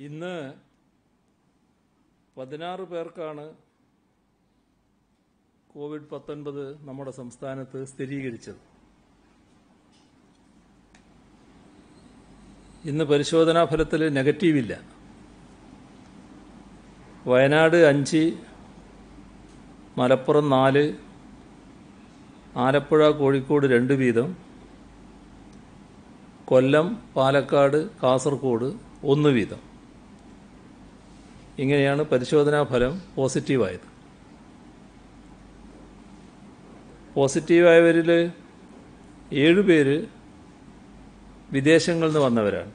ഇന്ന് പതിനാറ് പേർക്കാണ് കോവിഡ് പത്തൊൻപത് നമ്മുടെ സംസ്ഥാനത്ത് സ്ഥിരീകരിച്ചത് ഇന്ന് പരിശോധനാ ഫലത്തിൽ നെഗറ്റീവില്ല വയനാട് അഞ്ച് മലപ്പുറം നാല് ആലപ്പുഴ കോഴിക്കോട് രണ്ട് വീതം കൊല്ലം പാലക്കാട് കാസർഗോഡ് ഒന്ന് വീതം ഇങ്ങനെയാണ് പരിശോധനാ ഫലം പോസിറ്റീവായത് പോസിറ്റീവായവരിൽ ഏഴുപേര് വിദേശങ്ങളിൽ നിന്ന് വന്നവരാണ്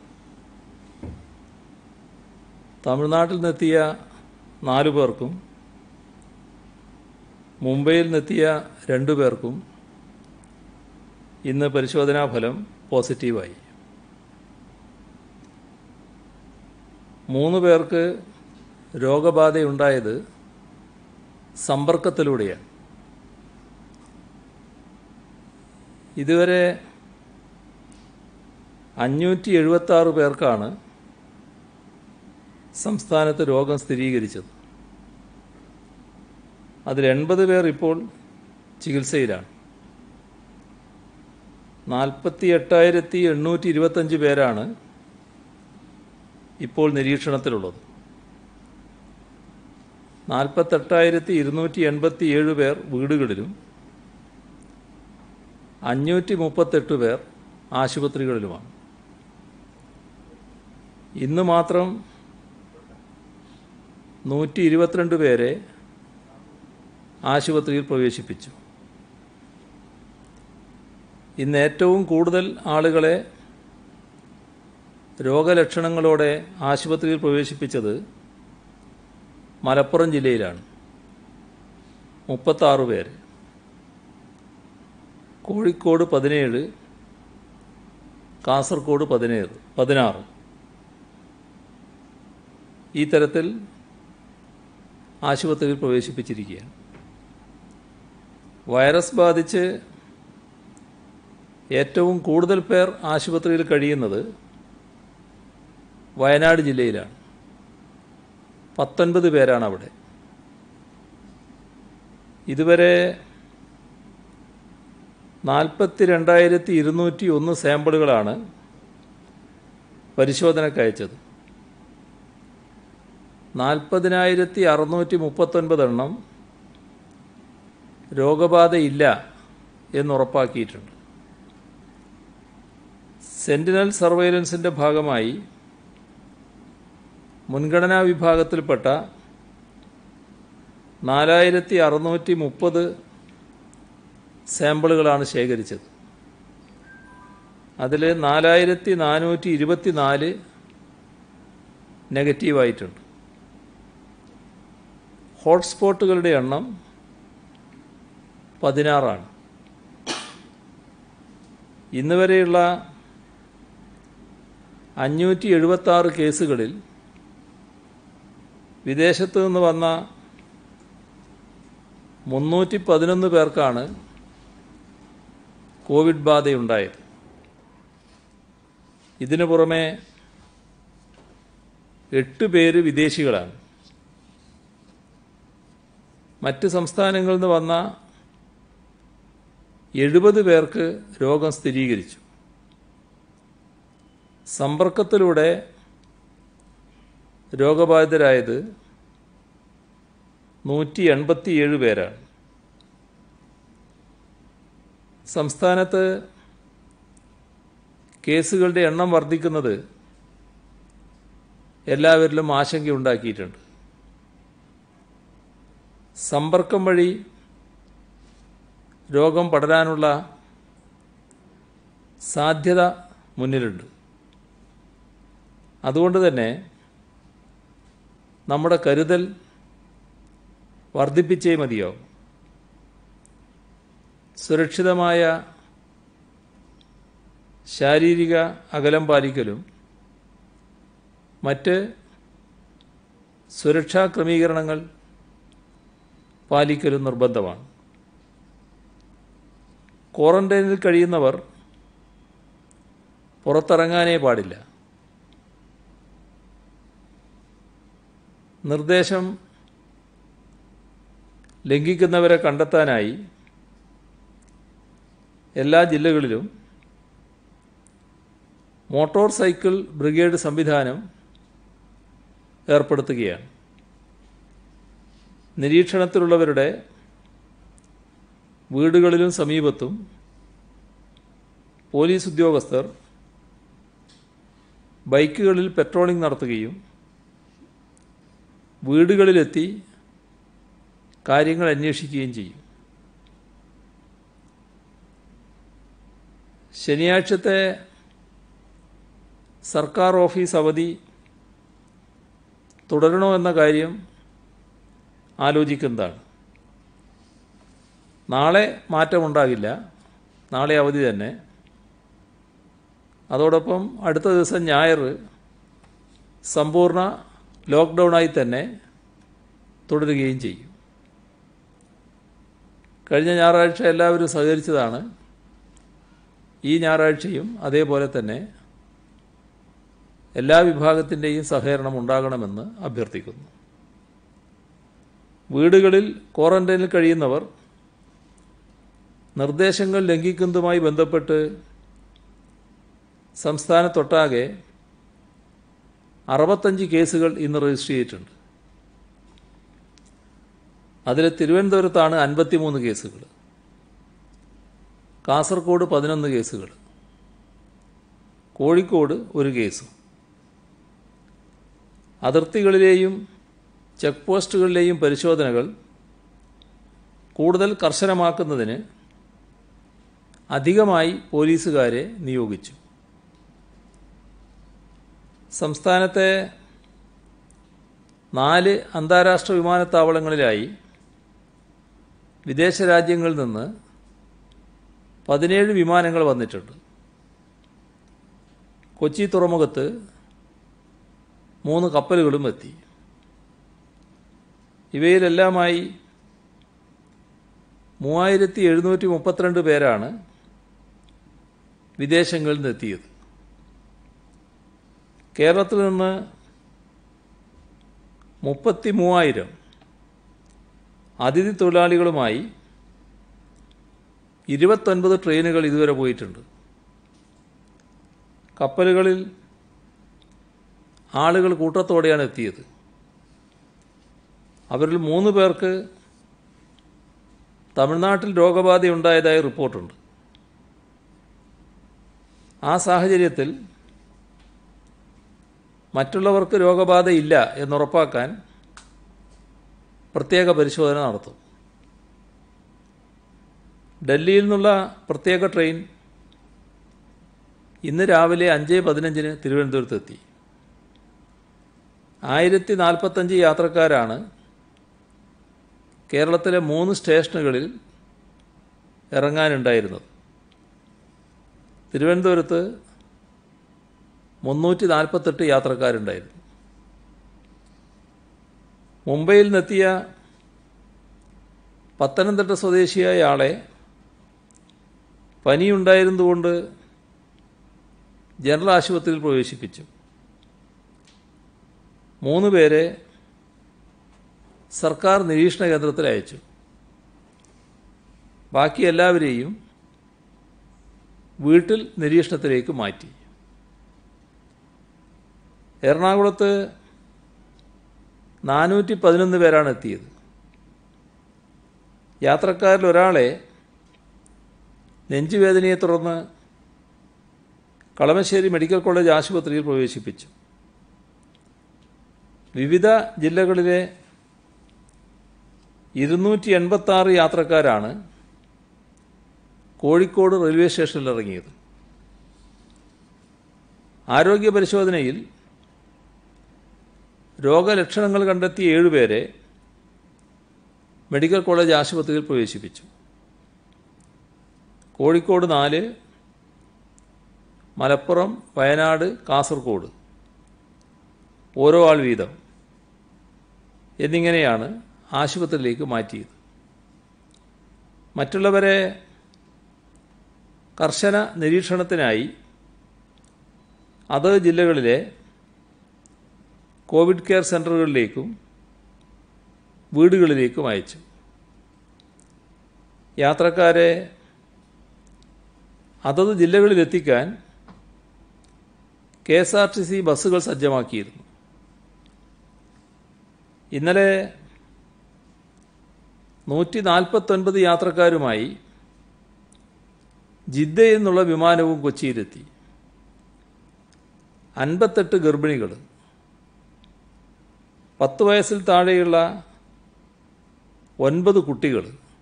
തമിഴ്നാട്ടിൽ നിന്നെത്തിയ നാലു പേർക്കും മുംബൈയിൽ നിന്നെത്തിയ രണ്ടു പേർക്കും ഇന്ന് പരിശോധനാ ഫലം പോസിറ്റീവായി മൂന്ന് പേർക്ക് രോഗബാധയുണ്ടായത് സമ്പർക്കത്തിലൂടെയാണ് ഇതുവരെ അഞ്ഞൂറ്റി എഴുപത്തി ആറ് പേർക്കാണ് സംസ്ഥാനത്ത് രോഗം സ്ഥിരീകരിച്ചത് അതിൽ എൺപത് പേർ ഇപ്പോൾ ചികിത്സയിലാണ് നാൽപ്പത്തി എട്ടായിരത്തി എണ്ണൂറ്റി ഇരുപത്തഞ്ച് പേരാണ് ഇപ്പോൾ നിരീക്ഷണത്തിലുള്ളത് നാൽപ്പത്തെട്ടായിരത്തി ഇരുന്നൂറ്റി എൺപത്തി ഏഴ് പേർ വീടുകളിലും അഞ്ഞൂറ്റി മുപ്പത്തെട്ട് പേർ ആശുപത്രികളിലുമാണ് ഇന്ന് മാത്രം നൂറ്റി ഇരുപത്തിരണ്ട് പേരെ ആശുപത്രിയിൽ പ്രവേശിപ്പിച്ചു ഇന്ന് ഏറ്റവും കൂടുതൽ ആളുകളെ രോഗലക്ഷണങ്ങളോടെ ആശുപത്രിയിൽ പ്രവേശിപ്പിച്ചത് മലപ്പുറം ജില്ലയിലാണ് മുപ്പത്താറ് പേര് കോഴിക്കോട് പതിനേഴ് കാസർഗോഡ് പതിനേഴ് പതിനാറ് ഈ തരത്തിൽ ആശുപത്രിയിൽ പ്രവേശിപ്പിച്ചിരിക്കുകയാണ് വൈറസ് ബാധിച്ച് ഏറ്റവും കൂടുതൽ പേർ ആശുപത്രിയിൽ കഴിയുന്നത് വയനാട് ജില്ലയിലാണ് പത്തൊൻപത് പേരാണ് അവിടെ ഇതുവരെ നാൽപ്പത്തി രണ്ടായിരത്തി ഇരുന്നൂറ്റി ഒന്ന് സാമ്പിളുകളാണ് പരിശോധനയ്ക്ക് അയച്ചത് നാൽപ്പതിനായിരത്തി അറുന്നൂറ്റി മുപ്പത്തൊൻപത് എണ്ണം രോഗബാധയില്ല എന്നുറപ്പാക്കിയിട്ടുണ്ട് സെന്റിനൽ സർവൈലൻസിൻ്റെ ഭാഗമായി മുൻഗണനാ വിഭാഗത്തിൽപ്പെട്ട നാലായിരത്തി അറുന്നൂറ്റി മുപ്പത് സാമ്പിളുകളാണ് ശേഖരിച്ചത് അതിൽ നാലായിരത്തി നാനൂറ്റി ഇരുപത്തി നാല് നെഗറ്റീവായിട്ടുണ്ട് ഹോട്ട്സ്പോട്ടുകളുടെ എണ്ണം പതിനാറാണ് ഇന്ന് വരെയുള്ള അഞ്ഞൂറ്റി എഴുപത്തി ആറ് കേസുകളിൽ വിദേശത്ത് നിന്ന് വന്ന മുന്നൂറ്റി പതിനൊന്ന് പേർക്കാണ് കോവിഡ് ബാധയുണ്ടായത് ഇതിനു പുറമെ എട്ട് പേര് വിദേശികളാണ് മറ്റ് സംസ്ഥാനങ്ങളിൽ നിന്ന് വന്ന എഴുപത് പേർക്ക് രോഗം സ്ഥിരീകരിച്ചു സമ്പർക്കത്തിലൂടെ രോഗബാധിതരായത് നൂറ്റി എൺപത്തിയേഴ് പേരാണ് സംസ്ഥാനത്ത് കേസുകളുടെ എണ്ണം വർദ്ധിക്കുന്നത് എല്ലാവരിലും ആശങ്കയുണ്ടാക്കിയിട്ടുണ്ട് സമ്പർക്കം വഴി രോഗം പടരാനുള്ള സാധ്യത മുന്നിലുണ്ട് അതുകൊണ്ട് തന്നെ നമ്മുടെ കരുതൽ വർദ്ധിപ്പിച്ചേ മതിയാവും സുരക്ഷിതമായ ശാരീരിക അകലം പാലിക്കലും മറ്റ് സുരക്ഷാ ക്രമീകരണങ്ങൾ പാലിക്കലും നിർബന്ധമാണ് ക്വാറന്റൈനിൽ കഴിയുന്നവർ പുറത്തിറങ്ങാനേ പാടില്ല നിർദ്ദേശം ലംഘിക്കുന്നവരെ കണ്ടെത്താനായി എല്ലാ ജില്ലകളിലും മോട്ടോർ സൈക്കിൾ ബ്രിഗേഡ് സംവിധാനം ഏർപ്പെടുത്തുകയാണ് നിരീക്ഷണത്തിലുള്ളവരുടെ വീടുകളിലും സമീപത്തും പോലീസ് ഉദ്യോഗസ്ഥർ ബൈക്കുകളിൽ പെട്രോളിംഗ് നടത്തുകയും വീടുകളിലെത്തി കാര്യങ്ങൾ അന്വേഷിക്കുകയും ചെയ്യും ശനിയാഴ്ചത്തെ സർക്കാർ ഓഫീസ് അവധി തുടരണോ എന്ന കാര്യം ആലോചിക്കുന്നതാണ് നാളെ മാറ്റമുണ്ടാകില്ല നാളെ അവധി തന്നെ അതോടൊപ്പം അടുത്ത ദിവസം ഞായർ സമ്പൂർണ്ണ ലോക്ക്ഡൗണായി തന്നെ തുടരുകയും ചെയ്യും കഴിഞ്ഞ ഞായറാഴ്ച എല്ലാവരും സഹകരിച്ചതാണ് ഈ ഞായറാഴ്ചയും അതേപോലെ തന്നെ എല്ലാ വിഭാഗത്തിൻ്റെയും സഹകരണം ഉണ്ടാകണമെന്ന് അഭ്യർത്ഥിക്കുന്നു വീടുകളിൽ ക്വാറന്റൈനിൽ കഴിയുന്നവർ നിർദ്ദേശങ്ങൾ ലംഘിക്കുന്നതുമായി ബന്ധപ്പെട്ട് സംസ്ഥാനത്തൊട്ടാകെ അറുപത്തഞ്ച് കേസുകൾ ഇന്ന് രജിസ്റ്റർ ചെയ്തിട്ടുണ്ട് അതിൽ തിരുവനന്തപുരത്താണ് അൻപത്തിമൂന്ന് കേസുകൾ കാസർഗോഡ് പതിനൊന്ന് കേസുകൾ കോഴിക്കോട് ഒരു കേസും അതിർത്തികളിലെയും ചെക്ക് പോസ്റ്റുകളിലെയും പരിശോധനകൾ കൂടുതൽ കർശനമാക്കുന്നതിന് അധികമായി പോലീസുകാരെ നിയോഗിച്ചു സംസ്ഥാനത്തെ നാല് അന്താരാഷ്ട്ര വിമാനത്താവളങ്ങളിലായി വിദേശ രാജ്യങ്ങളിൽ നിന്ന് പതിനേഴ് വിമാനങ്ങൾ വന്നിട്ടുണ്ട് കൊച്ചി തുറമുഖത്ത് മൂന്ന് കപ്പലുകളും എത്തി ഇവയിലെല്ലാമായി മൂവായിരത്തി എഴുന്നൂറ്റി മുപ്പത്തിരണ്ട് പേരാണ് വിദേശങ്ങളിൽ നിന്നെത്തിയത് കേരളത്തിൽ നിന്ന് മുപ്പത്തി മൂവായിരം അതിഥി തൊഴിലാളികളുമായി ഇരുപത്തൊൻപത് ട്രെയിനുകൾ ഇതുവരെ പോയിട്ടുണ്ട് കപ്പലുകളിൽ ആളുകൾ കൂട്ടത്തോടെയാണ് എത്തിയത് അവരിൽ മൂന്ന് പേർക്ക് തമിഴ്നാട്ടിൽ രോഗബാധയുണ്ടായതായി റിപ്പോർട്ടുണ്ട് ആ സാഹചര്യത്തിൽ മറ്റുള്ളവർക്ക് രോഗബാധയില്ല എന്നുറപ്പാക്കാൻ പ്രത്യേക പരിശോധന നടത്തും ഡൽഹിയിൽ നിന്നുള്ള പ്രത്യേക ട്രെയിൻ ഇന്ന് രാവിലെ അഞ്ച് പതിനഞ്ചിന് തിരുവനന്തപുരത്തെത്തി ആയിരത്തി നാൽപ്പത്തഞ്ച് യാത്രക്കാരാണ് കേരളത്തിലെ മൂന്ന് സ്റ്റേഷനുകളിൽ ഇറങ്ങാനുണ്ടായിരുന്നത് തിരുവനന്തപുരത്ത് മുന്നൂറ്റി നാൽപ്പത്തെട്ട് യാത്രക്കാരുണ്ടായിരുന്നു മുംബൈയിൽ നിന്നെത്തിയ പത്തനംതിട്ട സ്വദേശിയായ ആളെ പനിയുണ്ടായിരുന്നതുകൊണ്ട് ജനറൽ ആശുപത്രിയിൽ പ്രവേശിപ്പിച്ചു മൂന്ന് പേരെ സർക്കാർ നിരീക്ഷണ കേന്ദ്രത്തിൽ അയച്ചു ബാക്കി എല്ലാവരെയും വീട്ടിൽ നിരീക്ഷണത്തിലേക്ക് മാറ്റി എറണാകുളത്ത് നാനൂറ്റി പതിനൊന്ന് പേരാണ് എത്തിയത് യാത്രക്കാരിൽ ഒരാളെ നെഞ്ചുവേദനയെ തുടർന്ന് കളമശ്ശേരി മെഡിക്കൽ കോളേജ് ആശുപത്രിയിൽ പ്രവേശിപ്പിച്ചു വിവിധ ജില്ലകളിലെ ഇരുന്നൂറ്റി എൺപത്തി ആറ് യാത്രക്കാരാണ് കോഴിക്കോട് റെയിൽവേ സ്റ്റേഷനിൽ ഇറങ്ങിയത് ആരോഗ്യ പരിശോധനയിൽ രോഗലക്ഷണങ്ങൾ കണ്ടെത്തിയ ഏഴുപേരെ മെഡിക്കൽ കോളേജ് ആശുപത്രിയിൽ പ്രവേശിപ്പിച്ചു കോഴിക്കോട് നാല് മലപ്പുറം വയനാട് കാസർഗോഡ് ഓരോ ആൾ വീതം എന്നിങ്ങനെയാണ് ആശുപത്രിയിലേക്ക് മാറ്റിയത് മറ്റുള്ളവരെ കർശന നിരീക്ഷണത്തിനായി അത് ജില്ലകളിലെ കോവിഡ് കെയർ സെൻ്ററുകളിലേക്കും വീടുകളിലേക്കും അയച്ചു യാത്രക്കാരെ അതത് ജില്ലകളിലെത്തിക്കാൻ K S R T C ബസ്സുകൾ സജ്ജമാക്കിയിരുന്നു ഇന്നലെ നൂറ്റി നാൽപ്പത്തൊൻപത് യാത്രക്കാരുമായി ജിദ്ദയിൽ നിന്നുള്ള വിമാനവും കൊച്ചിയിലെത്തി അൻപത്തെട്ട് ഗർഭിണികൾ പത്ത് വയസ്സിൽ താഴെയുള്ള ഒൻപത് കുട്ടികൾ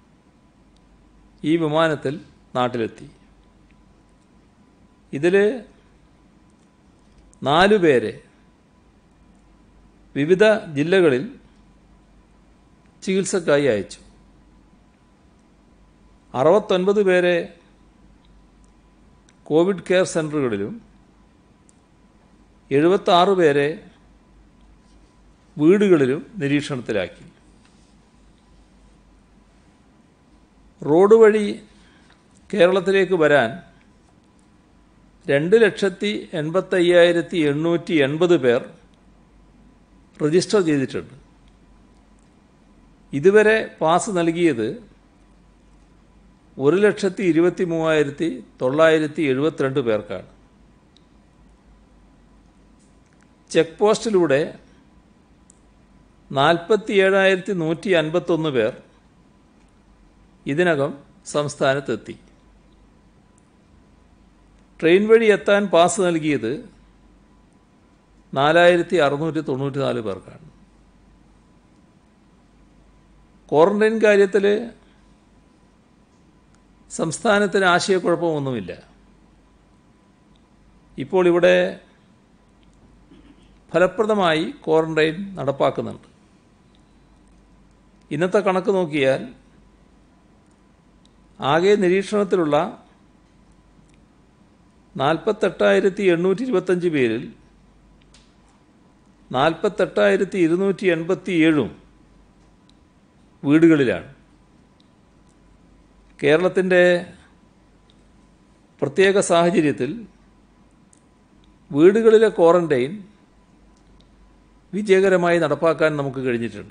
ഈ വിമാനത്തിൽ നാട്ടിലെത്തി ഇതിൽ നാലു പേരെ വിവിധ ജില്ലകളിൽ ചികിത്സക്കായി അയച്ചു അറുപത്തൊൻപത് പേരെ കോവിഡ് കെയർ സെൻ്ററുകളിലും എഴുപത്താറ് പേരെ വീടുകളിലും നിരീക്ഷണത്തിലാക്കി റോഡ് വഴി കേരളത്തിലേക്ക് വരാൻ രണ്ട് ലക്ഷത്തി എൺപത്തയ്യായിരത്തി എണ്ണൂറ്റി എൺപത് പേർ രജിസ്റ്റർ ചെയ്തിട്ടുണ്ട് ഇതുവരെ പാസ് നൽകിയത് ഒരു ലക്ഷത്തി ഇരുപത്തി മൂവായിരത്തി തൊള്ളായിരത്തി എഴുപത്തിരണ്ട് പേർക്കാണ് ചെക്ക് പോസ്റ്റിലൂടെ നാൽപ്പത്തി ഏഴായിരത്തി നൂറ്റി അൻപത്തൊന്ന് പേർ ഇതിനകം സംസ്ഥാനത്തെത്തി ട്രെയിൻ വഴി എത്താൻ പാസ് നൽകിയത് നാലായിരത്തി അറുന്നൂറ്റി തൊണ്ണൂറ്റി നാല് പേർക്കാണ് ക്വാറന്റൈൻ കാര്യത്തിൽ സംസ്ഥാനത്തിന് ആശയക്കുഴപ്പമൊന്നുമില്ല ഇപ്പോൾ ഇവിടെ ഫലപ്രദമായി ക്വാറന്റൈൻ നടപ്പാക്കുന്നുണ്ട് ഇന്നത്തെ കണക്ക് നോക്കിയാൽ ആകെ നിരീക്ഷണത്തിലുള്ള നാൽപ്പത്തെട്ടായിരത്തി എണ്ണൂറ്റി ഇരുപത്തഞ്ച് പേരിൽ നാൽപ്പത്തെട്ടായിരത്തി ഇരുന്നൂറ്റി എൺപത്തി ഏഴും വീടുകളിലാണ് കേരളത്തിൻ്റെ പ്രത്യേക സാഹചര്യത്തിൽ വീടുകളിലെ ക്വാറന്റൈൻ വിജയകരമായി നടപ്പാക്കാൻ നമുക്ക് കഴിഞ്ഞിട്ടുണ്ട്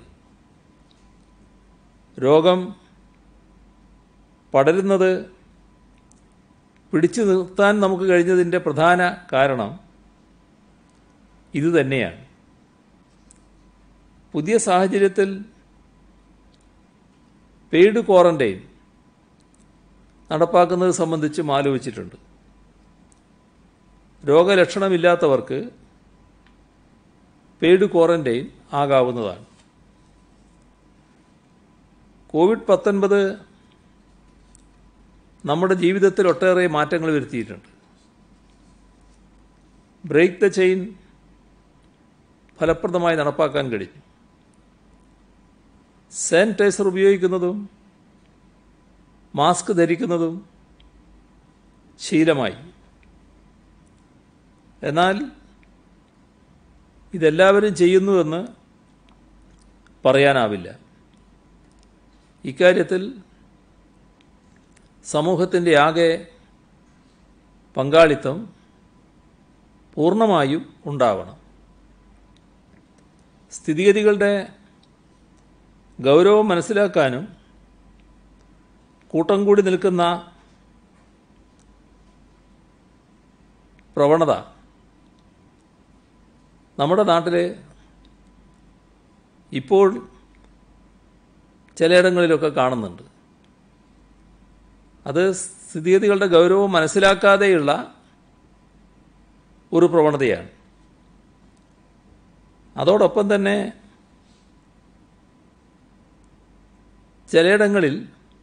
രോഗം പടരുന്നത് പിടിച്ചു നിർത്താൻ നമുക്ക് കഴിഞ്ഞതിൻ്റെ പ്രധാന കാരണം ഇതുതന്നെയാണ് പുതിയ സാഹചര്യത്തിൽ പെയ്ഡ് ക്വാറന്റൈൻ നടപ്പാക്കുന്നത് സംബന്ധിച്ചും ആലോചിച്ചിട്ടുണ്ട് രോഗലക്ഷണമില്ലാത്തവർക്ക് പെയ്ഡ് ക്വാറന്റൈൻ ആകാവുന്നതാണ് കോവിഡ് പത്തൊൻപത് നമ്മുടെ ജീവിതത്തിൽ ഒട്ടേറെ മാറ്റങ്ങൾ വരുത്തിയിട്ടുണ്ട് ബ്രേക്ക് ദ ചെയിൻ ഫലപ്രദമായി നടപ്പാക്കാൻ കഴിഞ്ഞു സാനിറ്റൈസർ ഉപയോഗിക്കുന്നതും മാസ്ക് ധരിക്കുന്നതും ശീലമായി എന്നാൽ ഇതെല്ലാവരും ചെയ്യുന്നുവെന്ന് പറയാനാവില്ല ഇക്കാര്യത്തിൽ സമൂഹത്തിൻ്റെ ആകെ പങ്കാളിത്തം പൂർണ്ണമായും ഉണ്ടാവണം സ്ഥിതിഗതികളുടെ ഗൗരവം മനസ്സിലാക്കാനും കൂട്ടം കൂടി നിൽക്കുന്ന പ്രവണത നമ്മുടെ നാട്ടിൽ ഇപ്പോൾ ചിലയിടങ്ങളിലൊക്കെ കാണുന്നുണ്ട് അത് സ്ഥിതിഗതികളുടെ ഗൗരവം മനസ്സിലാക്കാതെയുള്ള ഒരു പ്രവണതയാണ് അതോടൊപ്പം തന്നെ ചിലയിടങ്ങളിൽ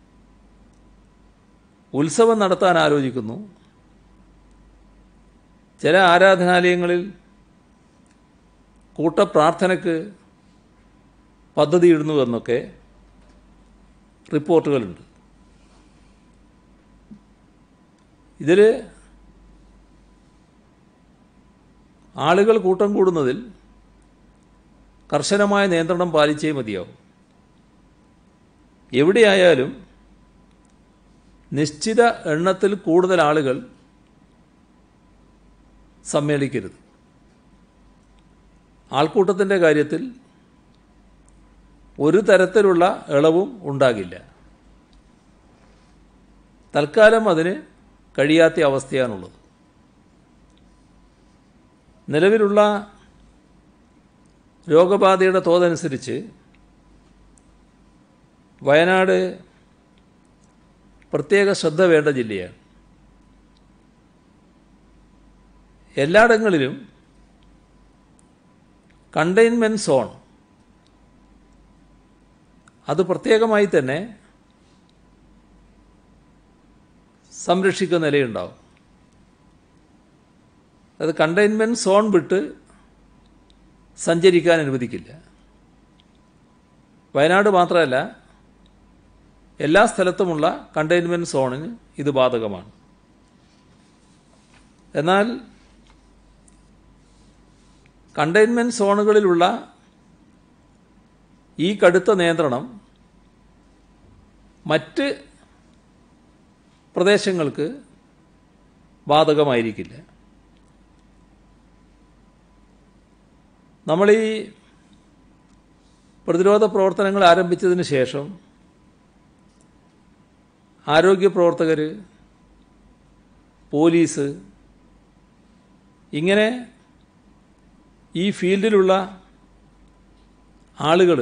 ഉത്സവം നടത്താൻ ആലോചിക്കുന്നു ചില ആരാധനാലയങ്ങളിൽ കൂട്ടപ്രാർത്ഥനയ്ക്ക് പദ്ധതിയിടുന്നു എന്നൊക്കെ റിപ്പോർട്ടുകളുണ്ട് ഇതിൽ ആളുകൾ കൂട്ടം കൂടുന്നതിൽ കർശനമായ നിയന്ത്രണം പാലിച്ചേ മതിയാവും എവിടെയായാലും നിശ്ചിത എണ്ണത്തിൽ കൂടുതൽ ആളുകൾ സമ്മേളിക്കരുത് ആൾക്കൂട്ടത്തിൻ്റെ കാര്യത്തിൽ ഒരു തരത്തിലുള്ള ഇളവും ഉണ്ടാകില്ല തൽക്കാലം അതിന് കഴിയാത്ത അവസ്ഥയാണുള്ളത് നിലവിലുള്ള രോഗബാധയുടെ തോതനുസരിച്ച് വയനാട് പ്രത്യേക ശ്രദ്ധ വേണ്ട ജില്ലയാണ് എല്ലായിടങ്ങളിലും കണ്ടെയ്ൻമെൻറ്റ് സോൺ അത് പ്രത്യേകമായി തന്നെ സംരക്ഷിക്കുന്ന നിലയുണ്ടാവും അത് കണ്ടെയ്ൻമെൻറ്റ് സോൺ വിട്ട് സഞ്ചരിക്കാൻ അനുവദിക്കില്ല വയനാട് മാത്രമല്ല എല്ലാ സ്ഥലത്തുമുള്ള കണ്ടെയ്ൻമെൻറ്റ് സോണിന് ഇത് ബാധകമാണ് എന്നാൽ കണ്ടെയ്ൻമെൻറ്റ് സോണുകളിലുള്ള ഈ കടുത്ത നിയന്ത്രണം മറ്റ് പ്രദേശങ്ങൾക്ക് ബാധകമായിരിക്കില്ല നമ്മൾ ഈ പ്രതിരോധ പ്രവർത്തനങ്ങൾ ആരംഭിച്ചതിന് ശേഷം ആരോഗ്യ പ്രവർത്തകർ പോലീസ് ഇങ്ങനെ ഈ ഫീൽഡിലുള്ള ആളുകൾ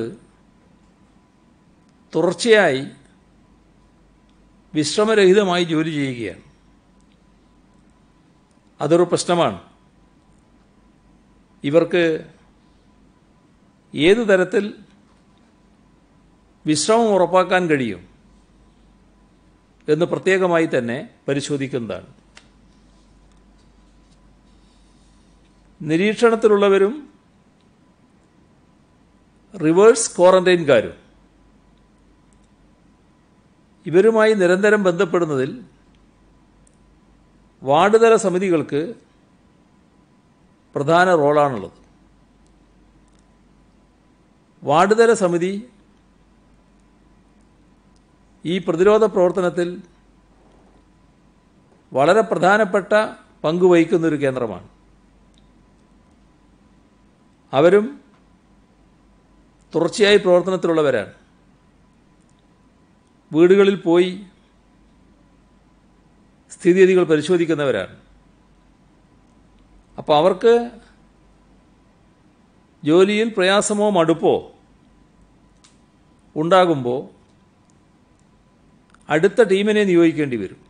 തുടർച്ചയായി വിശ്രമരഹിതമായി ജോലി ചെയ്യുകയാണ് അതൊരു പ്രശ്നമാണ് ഇവർക്ക് ഏത് തരത്തിൽ വിശ്രമം ഉറപ്പാക്കാൻ കഴിയും എന്ന് പ്രത്യേകമായി തന്നെ പരിശോധിക്കുന്നതാണ് നിരീക്ഷണത്തിലുള്ളവരും റിവേഴ്സ് ക്വാറന്റൈൻകാരും ഇവരുമായി നിരന്തരം ബന്ധപ്പെടുന്നതിൽ വാർഡ് തല സമിതികൾക്ക് പ്രധാന റോളാണുള്ളത് വാർഡ് തല സമിതി ഈ പ്രതിരോധ പ്രവർത്തനത്തിൽ വളരെ പ്രധാനപ്പെട്ട പങ്ക് വഹിക്കുന്നൊരു കേന്ദ്രമാണ് അവരും തുടർച്ചയായി പ്രവർത്തനത്തിലുള്ളവരാണ് വീടുകളിൽ പോയി സ്ഥിതിഗതികൾ പരിശോധിക്കുന്നവരാണ് അപ്പോൾ അവർക്ക് ജോലിയിൽ പ്രയാസമോ മടുപ്പോ ഉണ്ടാകുമ്പോൾ അടുത്ത ടീമിനെ നിയോഗിക്കേണ്ടി വരും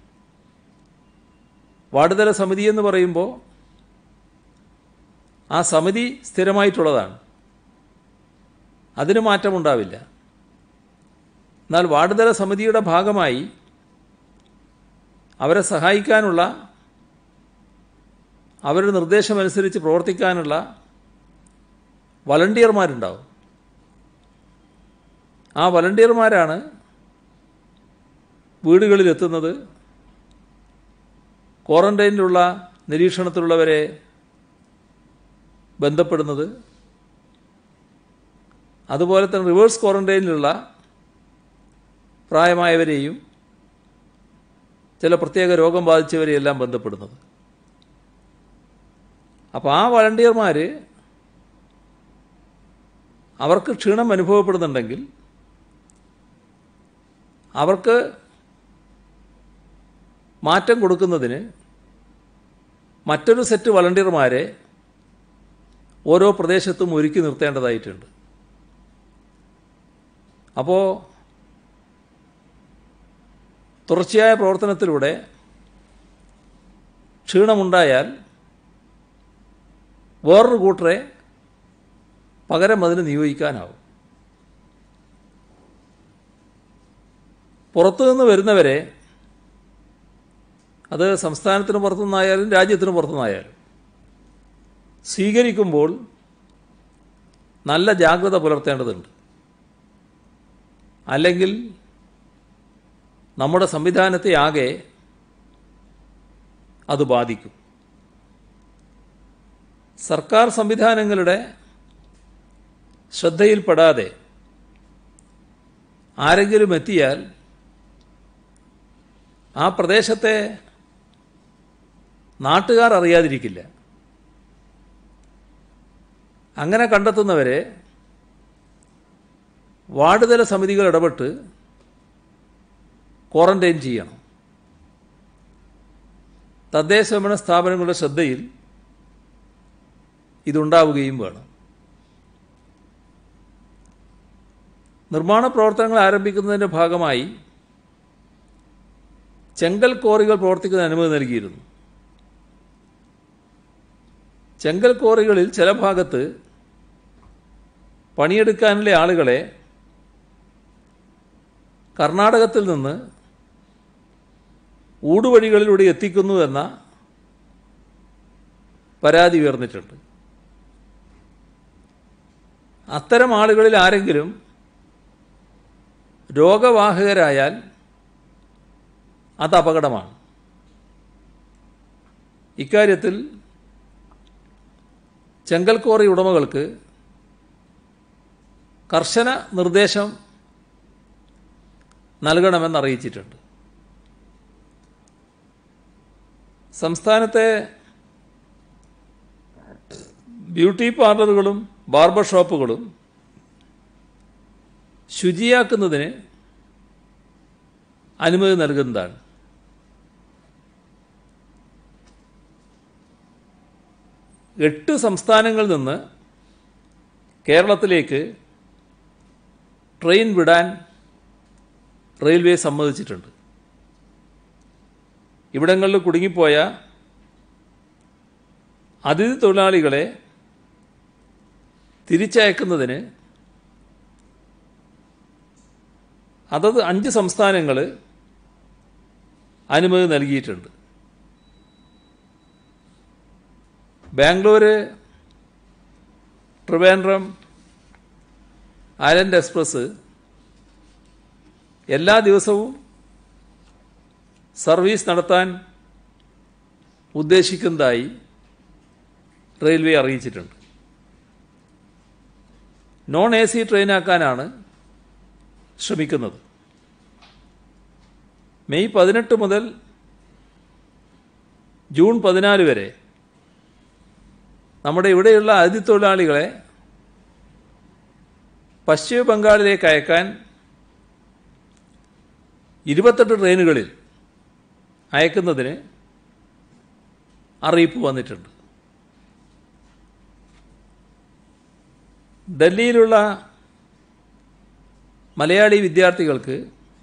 വാർഡുതല സമിതി എന്ന് പറയുമ്പോൾ ആ സമിതി സ്ഥിരമായിട്ടുള്ളതാണ് അതിന് മാറ്റമുണ്ടാവില്ല എന്നാൽ വാർഡുതല സമിതിയുടെ ഭാഗമായി അവരെ സഹായിക്കാനുള്ള അവരുടെ നിർദ്ദേശമനുസരിച്ച് പ്രവർത്തിക്കാനുള്ള വളണ്ടിയർമാരുണ്ടാവും ആ വളണ്ടിയർമാരാണ് വീടുകളിലെത്തുന്നത് ക്വാറന്റൈനിലുള്ള നിരീക്ഷണത്തിലുള്ളവരെ ബന്ധപ്പെടുന്നത് അതുപോലെ തന്നെ റിവേഴ്സ് ക്വാറന്റൈനിലുള്ള പ്രായമായവരെയും ചില പ്രത്യേക രോഗം ബാധിച്ചവരെയെല്ലാം ബന്ധപ്പെടുന്നത് അപ്പോൾ ആ വളണ്ടിയർമാർ അവർക്ക് ക്ഷീണം അനുഭവപ്പെടുന്നുണ്ടെങ്കിൽ അവർക്ക് മാറ്റം കൊടുക്കുന്നതിന് മറ്റൊരു സെറ്റ് വളണ്ടിയർമാരെ ഓരോ പ്രദേശത്തും ഒരുക്കി നിർത്തേണ്ടതായിട്ടുണ്ട് അപ്പോൾ തുടർച്ചയായ പ്രവർത്തനത്തിലൂടെ ക്ഷീണമുണ്ടായാൽ വേറൊരു കൂട്ടരെ പകരം അതിന് നിയോഗിക്കാനാവും പുറത്തുനിന്ന് വരുന്നവരെ അത് സംസ്ഥാനത്തിന് പുറത്തുനിന്നായാലും രാജ്യത്തിന് പുറത്തുനിന്നായാലും സ്വീകരിക്കുമ്പോൾ നല്ല ജാഗ്രത പുലർത്തേണ്ടതുണ്ട് അല്ലെങ്കിൽ നമ്മുടെ സംവിധാനത്തെ ആകെ അത് ബാധിക്കും സർക്കാർ സംവിധാനങ്ങളുടെ ശ്രദ്ധയിൽപ്പെടാതെ ആരെങ്കിലും എത്തിയാൽ ആ പ്രദേശത്തെ നാട്ടുകാർ അറിയാതിരിക്കില്ല അങ്ങനെ കണ്ടെത്തുന്നവരെ വാർഡ് തല സമിതികൾ ഇടപെട്ട് ക്വാറന്റൈൻ ചെയ്യണം തദ്ദേശഭരണ സ്ഥാപനങ്ങളുടെ ശ്രദ്ധയിൽ ഇതുണ്ടാവുകയും വേണം നിർമ്മാണ പ്രവർത്തനങ്ങൾ ആരംഭിക്കുന്നതിൻ്റെ ഭാഗമായി ചെങ്കൽ ക്വാറികൾ പ്രവർത്തിക്കുന്ന അനുമതി നൽകിയിരുന്നു ചെങ്കൽ ക്വാറികളിൽ ചില ഭാഗത്ത് പണിയെടുക്കാനുള്ള ആളുകളെ കർണാടകത്തിൽ നിന്ന് ഊടുവഴികളിലൂടെ എത്തിക്കുന്നു എന്ന പരാതി ഉയർന്നിട്ടുണ്ട് അത്തരം ആളുകളിൽ ആരെങ്കിലും രോഗവാഹകരായാൽ അത് അപകടമാണ് ഇക്കാര്യത്തിൽ ചെങ്കൽക്കോറി ഉടമകൾക്ക് കർശന നിർദ്ദേശം നൽകണമെന്ന് അറിയിച്ചിട്ടുണ്ട് സംസ്ഥാനത്തെ ബ്യൂട്ടി പാർലറുകളും ബാർബർ ഷോപ്പുകളും ശുചിയാക്കുന്നതിന് അനുമതി നൽകുന്നതാണ് എട്ട് സംസ്ഥാനങ്ങളിൽ നിന്ന് കേരളത്തിലേക്ക് ട്രെയിൻ വിടാൻ റെയിൽവേ സമ്മതിച്ചിട്ടുണ്ട് ഇവിടങ്ങളിൽ കുടുങ്ങിപ്പോയ അതിഥി തൊഴിലാളികളെ തിരിച്ചയക്കുന്നതിന് അതത് അഞ്ച് സംസ്ഥാനങ്ങൾ അനുമതി നൽകിയിട്ടുണ്ട് ബാംഗ്ലൂര് ട്രിവാൻഡ്രം ഐലൻഡ് എക്സ്പ്രസ് എല്ലാ ദിവസവും സർവീസ് നടത്താൻ ഉദ്ദേശിക്കുന്നതായി റെയിൽവേ അറിയിച്ചിട്ടുണ്ട് നോൺ എ സി ട്രെയിനാക്കാനാണ് ശ്രമിക്കുന്നത് മെയ് പതിനെട്ട് മുതൽ ജൂൺ പതിനാല് വരെ നമ്മുടെ ഇവിടെയുള്ള അതിഥി തൊഴിലാളികളെ പശ്ചിമ ബംഗാളിലേക്ക് അയക്കാൻ ഇരുപത്തെട്ട് ട്രെയിനുകളിൽ അയക്കുന്നതിന് അറിയിപ്പ് വന്നിട്ടുണ്ട് ഡൽഹിയിലുള്ള മലയാളി വിദ്യാർത്ഥികൾക്ക്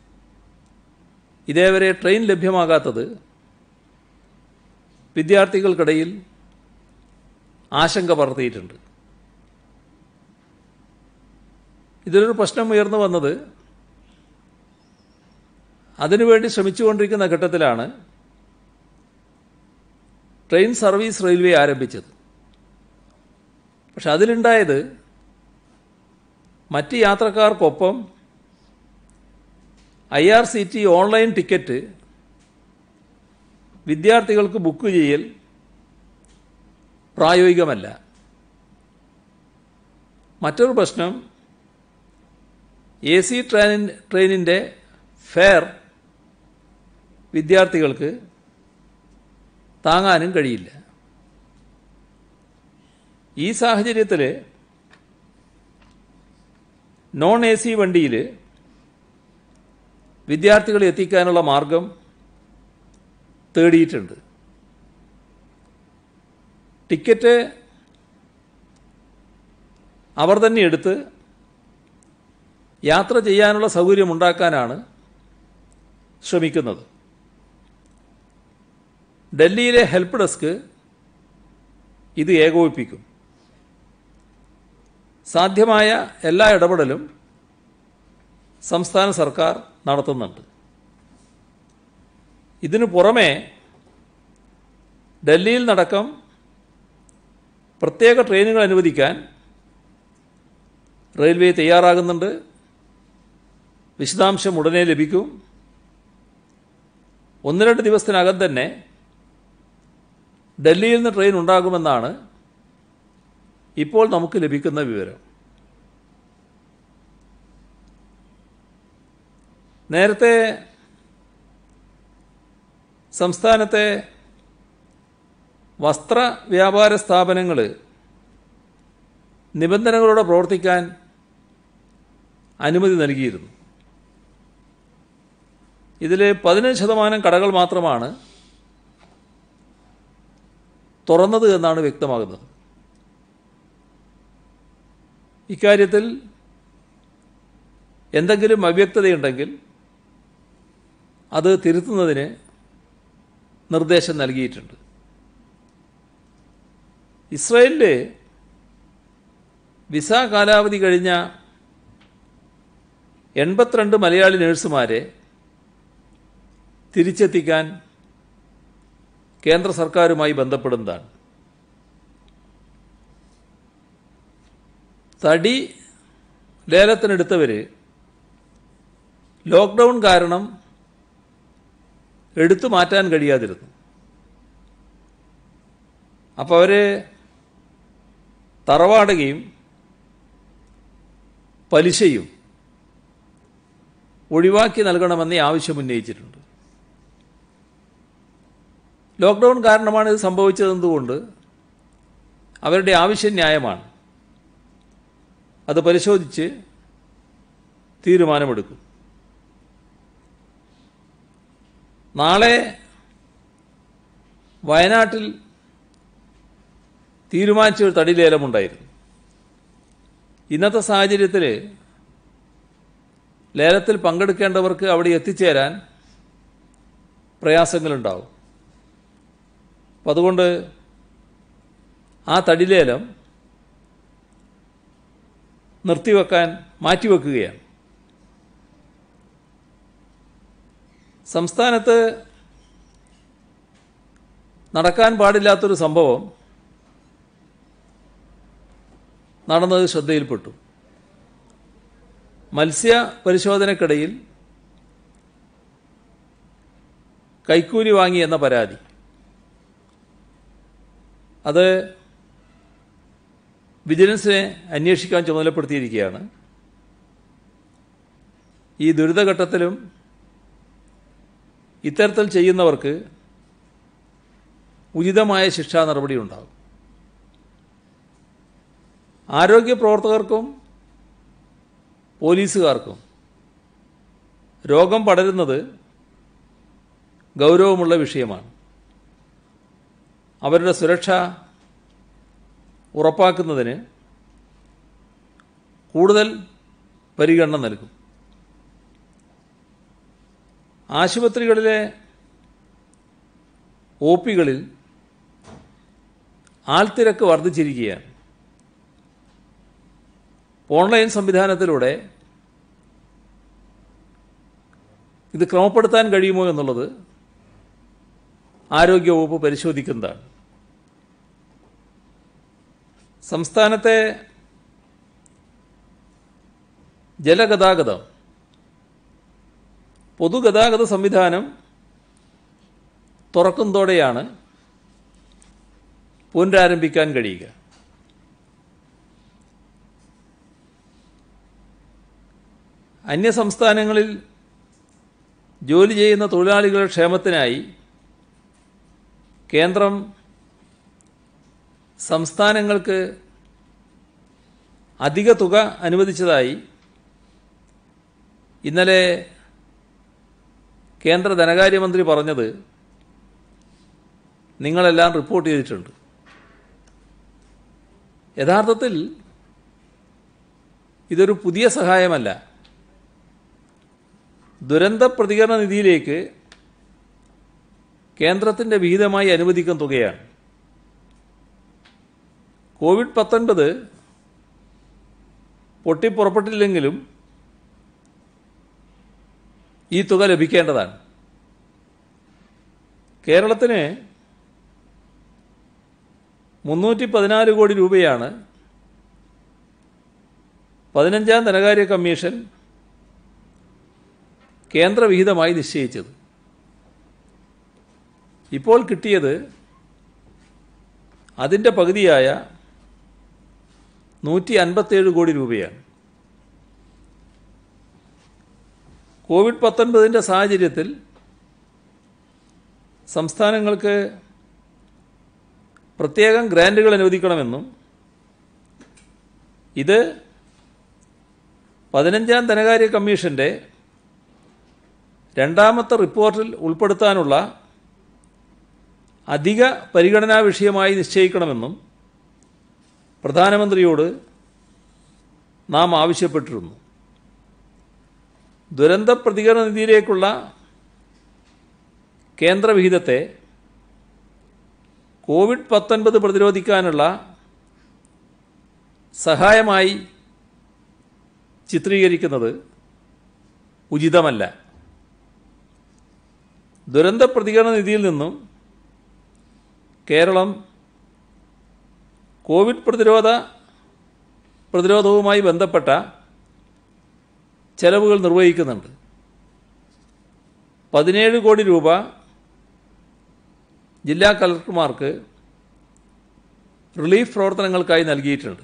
ഇതേവരെ ട്രെയിൻ ലഭ്യമാകാത്തത് വിദ്യാർത്ഥികൾക്കിടയിൽ ആശങ്ക പടർത്തിയിട്ടുണ്ട് ഇതിലൊരു പ്രശ്നം ഉയർന്നു വന്നത് അതിനുവേണ്ടി ശ്രമിച്ചുകൊണ്ടിരിക്കുന്ന ഘട്ടത്തിലാണ് ട്രെയിൻ സർവീസ് റെയിൽവേ ആരംഭിച്ചത് പക്ഷെ അതിലുണ്ടായത് മറ്റ് യാത്രക്കാർക്കൊപ്പം I R C T online ticket വിദ്യാർത്ഥികൾക്ക് ബുക്ക് ചെയ്യൽ പ്രായോഗികമല്ല മറ്റൊരു പ്രശ്നം എ സി ട്രെയിൻ ട്രെയിനിൻ്റെ ഫെയർ വിദ്യാർത്ഥികൾക്ക് താങ്ങാനും കഴിയില്ല ഈ സാഹചര്യത്തിൽ നോൺ എ സി വണ്ടിയിൽ വിദ്യാർത്ഥികളെ എത്തിക്കാനുള്ള മാർഗം തേടിയിട്ടുണ്ട് ടിക്കറ്റ് അവർ തന്നെ എടുത്ത് യാത്ര ചെയ്യാനുള്ള സൗകര്യമുണ്ടാക്കാനാണ് ശ്രമിക്കുന്നത് ഡൽഹിയിലെ ഹെൽപ്പ് ഡെസ്ക് ഇത് ഏകോപിപ്പിക്കും സാധ്യമായ എല്ലാ ഇടപെടലും സംസ്ഥാന സർക്കാർ നടത്തുന്നുണ്ട് ഇതിനു പുറമെ ഡൽഹിയിൽ നടക്കം പ്രത്യേക ട്രെയിനുകൾ അനുവദിക്കാൻ റെയിൽവേ തയ്യാറാകുന്നുണ്ട് വിശദാംശം ഉടനെ ലഭിക്കും ഒന്ന് രണ്ട് ദിവസത്തിനകം തന്നെ ഡൽഹിയിൽ നിന്ന് ട്രെയിൻ ഉണ്ടാകുമെന്നാണ് ഇപ്പോൾ നമുക്ക് ലഭിക്കുന്ന വിവരം നേരത്തെ സംസ്ഥാനത്തെ വസ്ത്ര വ്യാപാര സ്ഥാപനങ്ങൾ നിബന്ധനകളോടെ പ്രവർത്തിക്കാൻ അനുമതി നൽകിയിരുന്നു ഇതിൽ പതിനഞ്ച് ശതമാനം കടകൾ മാത്രമാണ് തുറന്നത് എന്നാണ് വ്യക്തമാകുന്നത് ഇക്കാര്യത്തിൽ എന്തെങ്കിലും അവ്യക്തതയുണ്ടെങ്കിൽ അത് തിരുത്തുന്നതിന് നിർദ്ദേശം നൽകിയിട്ടുണ്ട് ഇസ്രയേലിൽ വിസ കാലാവധി കഴിഞ്ഞ എൺപത്തിരണ്ട് മലയാളി നഴ്സുമാരെ തിരിച്ചെത്തിക്കാൻ കേന്ദ്ര സർക്കാരുമായി ബന്ധപ്പെടുന്നതാണ് തടി ലേലത്തിനെടുത്തവർ ലോക്ക്ഡൗൺ കാരണം എടുത്തു മാറ്റാൻ കഴിയാതിരുന്നു അപ്പോൾ അവർ തറവാടകയും പലിശയും ഒഴിവാക്കി നൽകണമെന്ന് ആവശ്യം ഉന്നയിച്ചിട്ടുണ്ട് ലോക്ക്ഡൗൺ കാരണമാണ് ഇത് സംഭവിച്ചതെന്നുകൊണ്ട് അവരുടെ ആവശ്യം ന്യായമാണ് അത് പരിശോധിച്ച് തീരുമാനമെടുക്കും നാളെ വയനാട്ടിൽ തീരുമാനിച്ച ഒരു തടി ലേലമുണ്ടായിരുന്നു ഇന്നത്തെ സാഹചര്യത്തിൽ ലേലത്തിൽ പങ്കെടുക്കേണ്ടവർക്ക് അവിടെ എത്തിച്ചേരാൻ പ്രയാസങ്ങളുണ്ടാവും അപ്പം അതുകൊണ്ട് ആ തടിലേലം നിർത്തിവെക്കാൻ മാറ്റിവെക്കുകയാണ് സംസ്ഥാനത്ത് നടക്കാൻ പാടില്ലാത്തൊരു സംഭവം നടന്നത് ശ്രദ്ധയിൽപ്പെട്ടു മത്സ്യ പരിശോധനക്കിടയിൽ കൈക്കൂലി വാങ്ങി എന്ന പരാതി അത് വിജിലൻസിനെ അന്വേഷിക്കാൻ ചുമതലപ്പെടുത്തിയിരിക്കുകയാണ് ഈ ദുരിതഘട്ടത്തിലും ഇത്തരത്തിൽ ചെയ്യുന്നവർക്ക് ഉചിതമായ ശിക്ഷാ നടപടി ഉണ്ടാകും ആരോഗ്യ പ്രവർത്തകർക്കും പോലീസുകാർക്കും രോഗം പടരുന്നത് ഗൗരവമുള്ള വിഷയമാണ് അവരുടെ സുരക്ഷ ഉറപ്പാക്കുന്നതിന് കൂടുതൽ പരിഗണന നൽകും ആശുപത്രികളിലെ ഒ പികളിൽ ആൾത്തിരക്ക് വർദ്ധിച്ചിരിക്കുകയാണ് ഓൺലൈൻ സംവിധാനത്തിലൂടെ ഇത് ക്രമപ്പെടുത്താൻ കഴിയുമോ എന്നുള്ളത് ആരോഗ്യവകുപ്പ് പരിശോധിക്കുന്നതാണ് സംസ്ഥാനത്തെ ജലഗതാഗതം പൊതുഗതാഗത സംവിധാനം തുറക്കുന്നതോടെയാണ് പുനരാരംഭിക്കാൻ കഴിയുക അന്യസംസ്ഥാനങ്ങളിൽ ജോലി ചെയ്യുന്ന തൊഴിലാളികളുടെ ക്ഷേമത്തിനായി കേന്ദ്രം സംസ്ഥാനങ്ങൾക്ക് അധിക തുക അനുവദിച്ചതായി ഇന്നലെ കേന്ദ്ര ധനകാര്യമന്ത്രി പറഞ്ഞത് നിങ്ങളെല്ലാം റിപ്പോർട്ട് ചെയ്തിട്ടുണ്ട് യഥാർത്ഥത്തിൽ ഇതൊരു പുതിയ സഹായമല്ല ദുരന്ത പ്രതികരണ നിധിയിലേക്ക് കേന്ദ്രത്തിൻ്റെ വിഹിതമായി അനുവദിക്കുന്ന തുകയാണ് കോവിഡ് പത്തൊൻപത് പൊട്ടിപ്പുറപ്പെട്ടില്ലെങ്കിലും ഈ തുക ലഭിക്കേണ്ടതാണ് കേരളത്തിന് മുന്നൂറ്റി പതിനാല് കോടി രൂപയാണ് പതിനഞ്ചാം ധനകാര്യ കമ്മീഷൻ കേന്ദ്രവിഹിതമായി നിശ്ചയിച്ചത് ഇപ്പോൾ കിട്ടിയത് അതിൻ്റെ പകുതിയായ നൂറ്റി അൻപത്തേഴ് കോടി രൂപയാണ് കോവിഡ് പത്തൊൻപതിൻ്റെ സാഹചര്യത്തിൽ സംസ്ഥാനങ്ങൾക്ക് പ്രത്യേകം ഗ്രാൻറ്റുകൾ അനുവദിക്കണമെന്നും ഇത് പതിനഞ്ചാം ധനകാര്യ കമ്മീഷൻ്റെ രണ്ടാമത്തെ റിപ്പോർട്ടിൽ ഉൾപ്പെടുത്താനുള്ള അധിക പരിഗണനാ വിഷയമായി നിശ്ചയിക്കണമെന്നും പ്രധാനമന്ത്രിയോട് നാം ആവശ്യപ്പെട്ടിരുന്നു ദുരന്ത പ്രതികരണ നിധിയിലേക്കുള്ള കേന്ദ്രവിഹിതത്തെ കോവിഡ് പത്തൊൻപത് പ്രതിരോധിക്കാനുള്ള സഹായമായി ചിത്രീകരിക്കുന്നത് ഉചിതമല്ല ദുരന്ത പ്രതികരണ നിധിയിൽ നിന്നും കേരളം കോവിഡ് പ്രതിരോധ പ്രതിരോധവുമായി ബന്ധപ്പെട്ട ചെലവുകൾ നിർവഹിക്കുന്നുണ്ട് പതിനേഴ് കോടി രൂപ ജില്ലാ കളക്ടർമാർക്ക് റിലീഫ് പ്രവർത്തനങ്ങൾക്കായി നൽകിയിട്ടുണ്ട്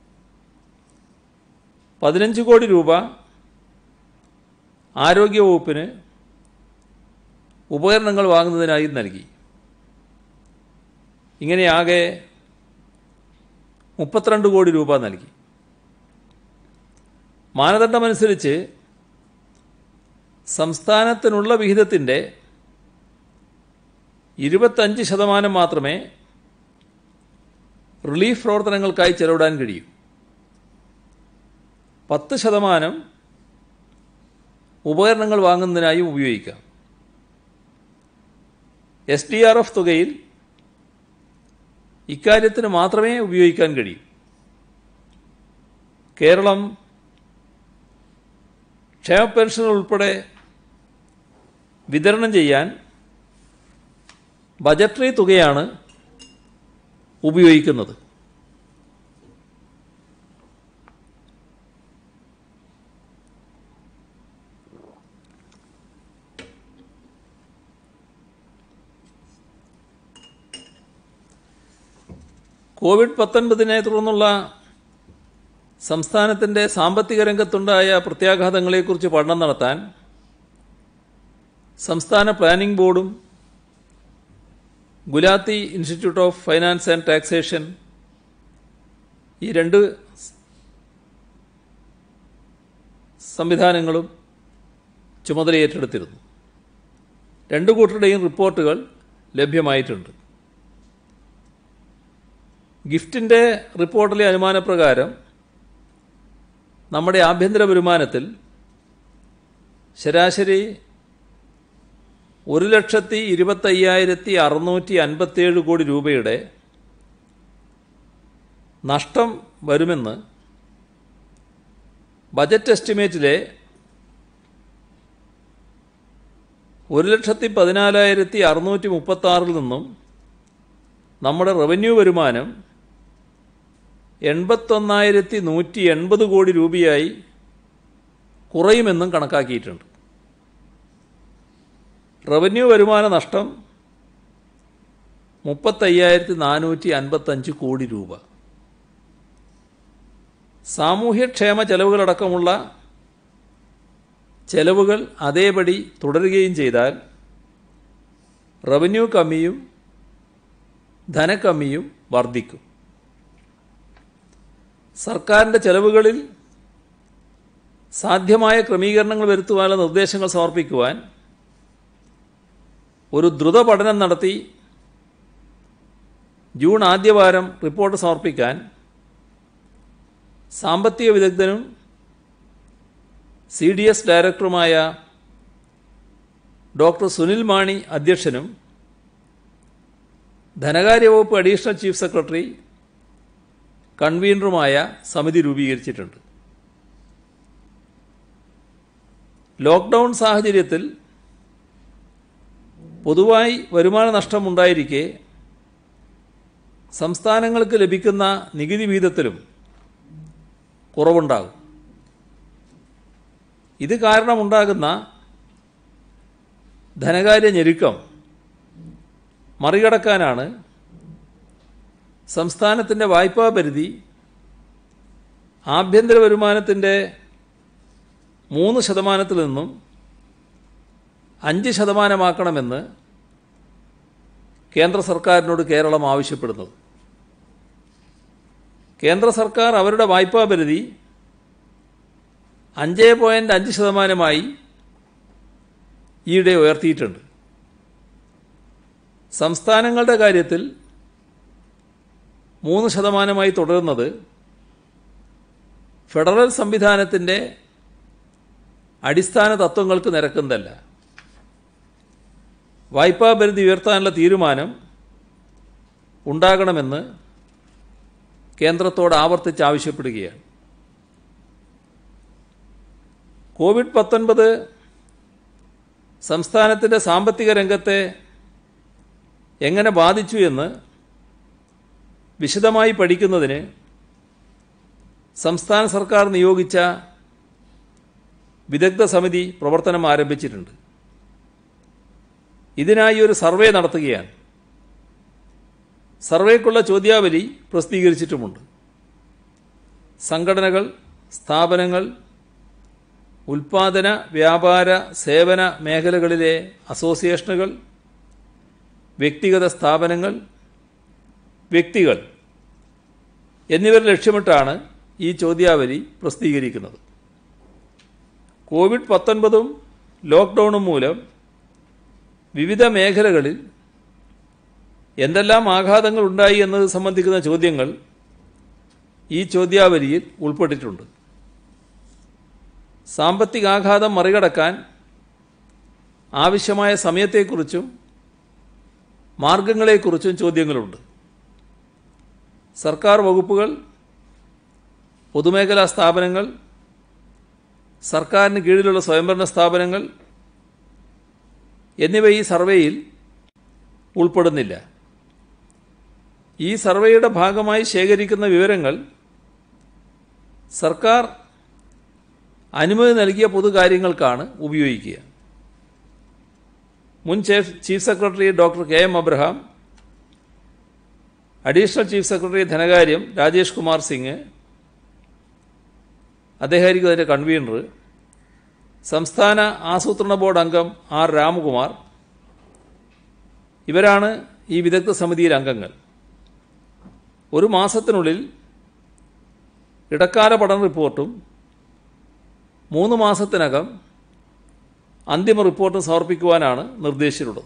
പതിനഞ്ച് കോടി രൂപ ആരോഗ്യവകുപ്പിന് ഉപകരണങ്ങൾ വാങ്ങുന്നതിനായി നൽകി ഇങ്ങനെ ആകെ മുപ്പത്തിരണ്ട് കോടി രൂപ നൽകി മാനദണ്ഡമനുസരിച്ച് സംസ്ഥാനത്തിനുള്ള വിഹിതത്തിൻ്റെ ഇരുപത്തഞ്ച് ശതമാനം മാത്രമേ റിലീഫ് പ്രവർത്തനങ്ങൾക്കായി ചെലവിടാൻ കഴിയൂ പത്ത് ശതമാനം ഉപകരണങ്ങൾ വാങ്ങുന്നതിനായും ഉപയോഗിക്കാം എസ് ഡി ആർ എഫ് തുകയിൽ ഇക്കാര്യത്തിന് മാത്രമേ ഉപയോഗിക്കാൻ കഴിയൂ കേരളം ക്ഷേമ പെൻഷൻ ഉൾപ്പെടെ വിതരണം ചെയ്യാൻ ബജറ്ററി തുകയാണ് ഉപയോഗിക്കുന്നത് കോവിഡ് പത്തൊൻപതിനെ തുടർന്നുള്ള സംസ്ഥാനത്തിൻ്റെ സാമ്പത്തിക രംഗത്തുണ്ടായ പ്രത്യാഘാതങ്ങളെക്കുറിച്ച് പഠനം നടത്താൻ സംസ്ഥാന പ്ലാനിംഗ് ബോർഡും Gulati institute of finance and taxation ഈ രണ്ട് സംവിധാനങ്ങളും ചുമതല ഏറ്റെടുത്തിരുന്നു രണ്ടു കൂട്ടരുടെയും റിപ്പോർട്ടുകൾ ലഭ്യമായിട്ടുണ്ട് ഗിഫ്റ്റിൻ്റെ റിപ്പോർട്ടിലെ അനുമാനപ്രകാരം നമ്മുടെ ആഭ്യന്തര വരുമാനത്തിൽ ശരാശരി ഒരു ലക്ഷത്തി ഇരുപത്തയ്യായിരത്തി അറുന്നൂറ്റി അൻപത്തേഴ് കോടി രൂപയുടെ നഷ്ടം വരുമെന്ന് ബജറ്റ് എസ്റ്റിമേറ്റിലെ ഒരു ലക്ഷത്തി പതിനാലായിരത്തി അറുന്നൂറ്റി മുപ്പത്തി ആറിൽ നിന്നും നമ്മുടെ റവന്യൂ വരുമാനം എൺപത്തൊന്നായിരത്തി നൂറ്റി എൺപത് കോടി രൂപയായി കുറയുമെന്നും കണക്കാക്കിയിട്ടുണ്ട് റവന്യൂ വരുമാന നഷ്ടം മുപ്പത്തയ്യായിരത്തി നാനൂറ്റി അൻപത്തഞ്ച് കോടി രൂപ സാമൂഹ്യക്ഷേമ ചെലവുകളടക്കമുള്ള ചെലവുകൾ അതേപടി തുടരുകയും ചെയ്താൽ റവന്യൂ കമ്മിയും ധനക്കമ്മിയും വർദ്ധിക്കും സർക്കാരിൻ്റെ ചെലവുകളിൽ സാധ്യമായ ക്രമീകരണങ്ങൾ വരുത്തുവാനുള്ള നിർദ്ദേശങ്ങൾ സമർപ്പിക്കുവാൻ ഒരു ദ്രുത പഠനം നടത്തി ജൂൺ ആദ്യവാരം റിപ്പോർട്ട് സമർപ്പിക്കാൻ സാമ്പത്തിക വിദഗ്ധനും സി ഡി എസ് ഡയറക്ടറുമായ ഡോക്ടർ സുനിൽ മാണി അധ്യക്ഷനും ധനകാര്യ വകുപ്പ് അഡീഷണൽ ചീഫ് സെക്രട്ടറി കൺവീനറുമായ സമിതി രൂപീകരിച്ചിട്ടുണ്ട് ലോക്ക്ഡൗൺ സാഹചര്യത്തിൽ പൊതുവായി വരുമാന നഷ്ടമുണ്ടായിരിക്കെ സംസ്ഥാനങ്ങൾക്ക് ലഭിക്കുന്ന നികുതി വിഹിതത്തിലും കുറവുണ്ടാകും ഇത് കാരണമുണ്ടാകുന്ന ധനകാര്യ ഞെരുക്കം മറികടക്കാനാണ് സംസ്ഥാനത്തിൻ്റെ വായ്പാ പരിധി ആഭ്യന്തര വരുമാനത്തിൻ്റെ മൂന്ന് ശതമാനത്തിൽ നിന്നും അഞ്ച് ശതമാനമാക്കണമെന്ന് കേന്ദ്ര സർക്കാരിനോട് കേരളം ആവശ്യപ്പെടുന്നത് കേന്ദ്ര സർക്കാർ അവരുടെ വായ്പാ പരിധി അഞ്ച് പോയിൻ്റ് അഞ്ച് ശതമാനമായി ഈയിടെ ഉയർത്തിയിട്ടുണ്ട് സംസ്ഥാനങ്ങളുടെ കാര്യത്തിൽ മൂന്ന് ശതമാനമായി തുടരുന്നത് ഫെഡറൽ സംവിധാനത്തിൻ്റെ അടിസ്ഥാന തത്വങ്ങൾക്ക് നിരക്കുന്നതല്ല വായ്പാ പരിധി ഉയർത്താനുള്ള തീരുമാനം ഉണ്ടാകണമെന്ന് കേന്ദ്രത്തോട് ആവർത്തിച്ച് ആവശ്യപ്പെടുകയാണ് കോവിഡ് പത്തൊൻപത് സംസ്ഥാനത്തിൻ്റെ സാമ്പത്തിക രംഗത്തെ എങ്ങനെ ബാധിച്ചു എന്ന് വിശദമായി പഠിക്കുന്നതിന് സംസ്ഥാന സർക്കാർ നിയോഗിച്ച വിദഗ്ധ സമിതി പ്രവർത്തനം ആരംഭിച്ചിട്ടുണ്ട് ഇതിനായി ഒരു സർവേ നടത്തുകയാണ് സർവേക്കുള്ള ചോദ്യാവലി പ്രസിദ്ധീകരിച്ചിട്ടുമുണ്ട് സംഘടനകൾ സ്ഥാപനങ്ങൾ ഉൽപാദന വ്യാപാര സേവന മേഖലകളിലെ അസോസിയേഷനുകൾ വ്യക്തിഗത സ്ഥാപനങ്ങൾ വ്യക്തികൾ എന്നിവർ ലക്ഷ്യമിട്ടാണ് ഈ ചോദ്യാവലി പ്രസിദ്ധീകരിക്കുന്നത് കോവിഡ് പത്തൊൻപതും ലോക്ക്ഡൗണും മൂലം വിവിധ മേഖലകളിൽ എന്തെല്ലാം ആഘാതങ്ങൾ ഉണ്ടായി എന്നത് സംബന്ധിക്കുന്ന ചോദ്യങ്ങൾ ഈ ചോദ്യാവലിയിൽ ഉൾപ്പെട്ടിട്ടുണ്ട് സാമ്പത്തികാഘാതം മറികടക്കാൻ ആവശ്യമായ സമയത്തെക്കുറിച്ചും മാർഗങ്ങളെക്കുറിച്ചും ചോദ്യങ്ങളുണ്ട് സർക്കാർ വകുപ്പുകൾ പൊതുമേഖലാ സ്ഥാപനങ്ങൾ സർക്കാരിന് കീഴിലുള്ള സ്വയംഭരണ സ്ഥാപനങ്ങൾ എന്നിവ ഈ സർവേയിൽ ഉൾപ്പെടുന്നില്ല ഈ സർവേയുടെ ഭാഗമായി ശേഖരിക്കുന്ന വിവരങ്ങൾ സർക്കാർ അനുമതി നൽകിയ പൊതുകാര്യങ്ങൾക്കാണ് ഉപയോഗിക്കുക മുൻ chief chief secretary doctor K M Abraham additional chief secretary ധനകാര്യം രാജേഷ് കുമാർ സിംഗ് അദ്ദേഹമായിരിക്കും അതിൻ്റെ കൺവീനർ സംസ്ഥാന ആസൂത്രണ ബോർഡ് അംഗം ആർ രാമകുമാർ ഇവരാണ് ഈ വിദഗ്ധ സമിതിയിൽ അംഗങ്ങൾ ഒരു മാസത്തിനുള്ളിൽ ഇടക്കാല പഠന റിപ്പോർട്ടും മൂന്ന് മാസത്തിനകം അന്തിമ റിപ്പോർട്ടും സമർപ്പിക്കുവാനാണ് നിർദ്ദേശിച്ചിട്ടുള്ളത്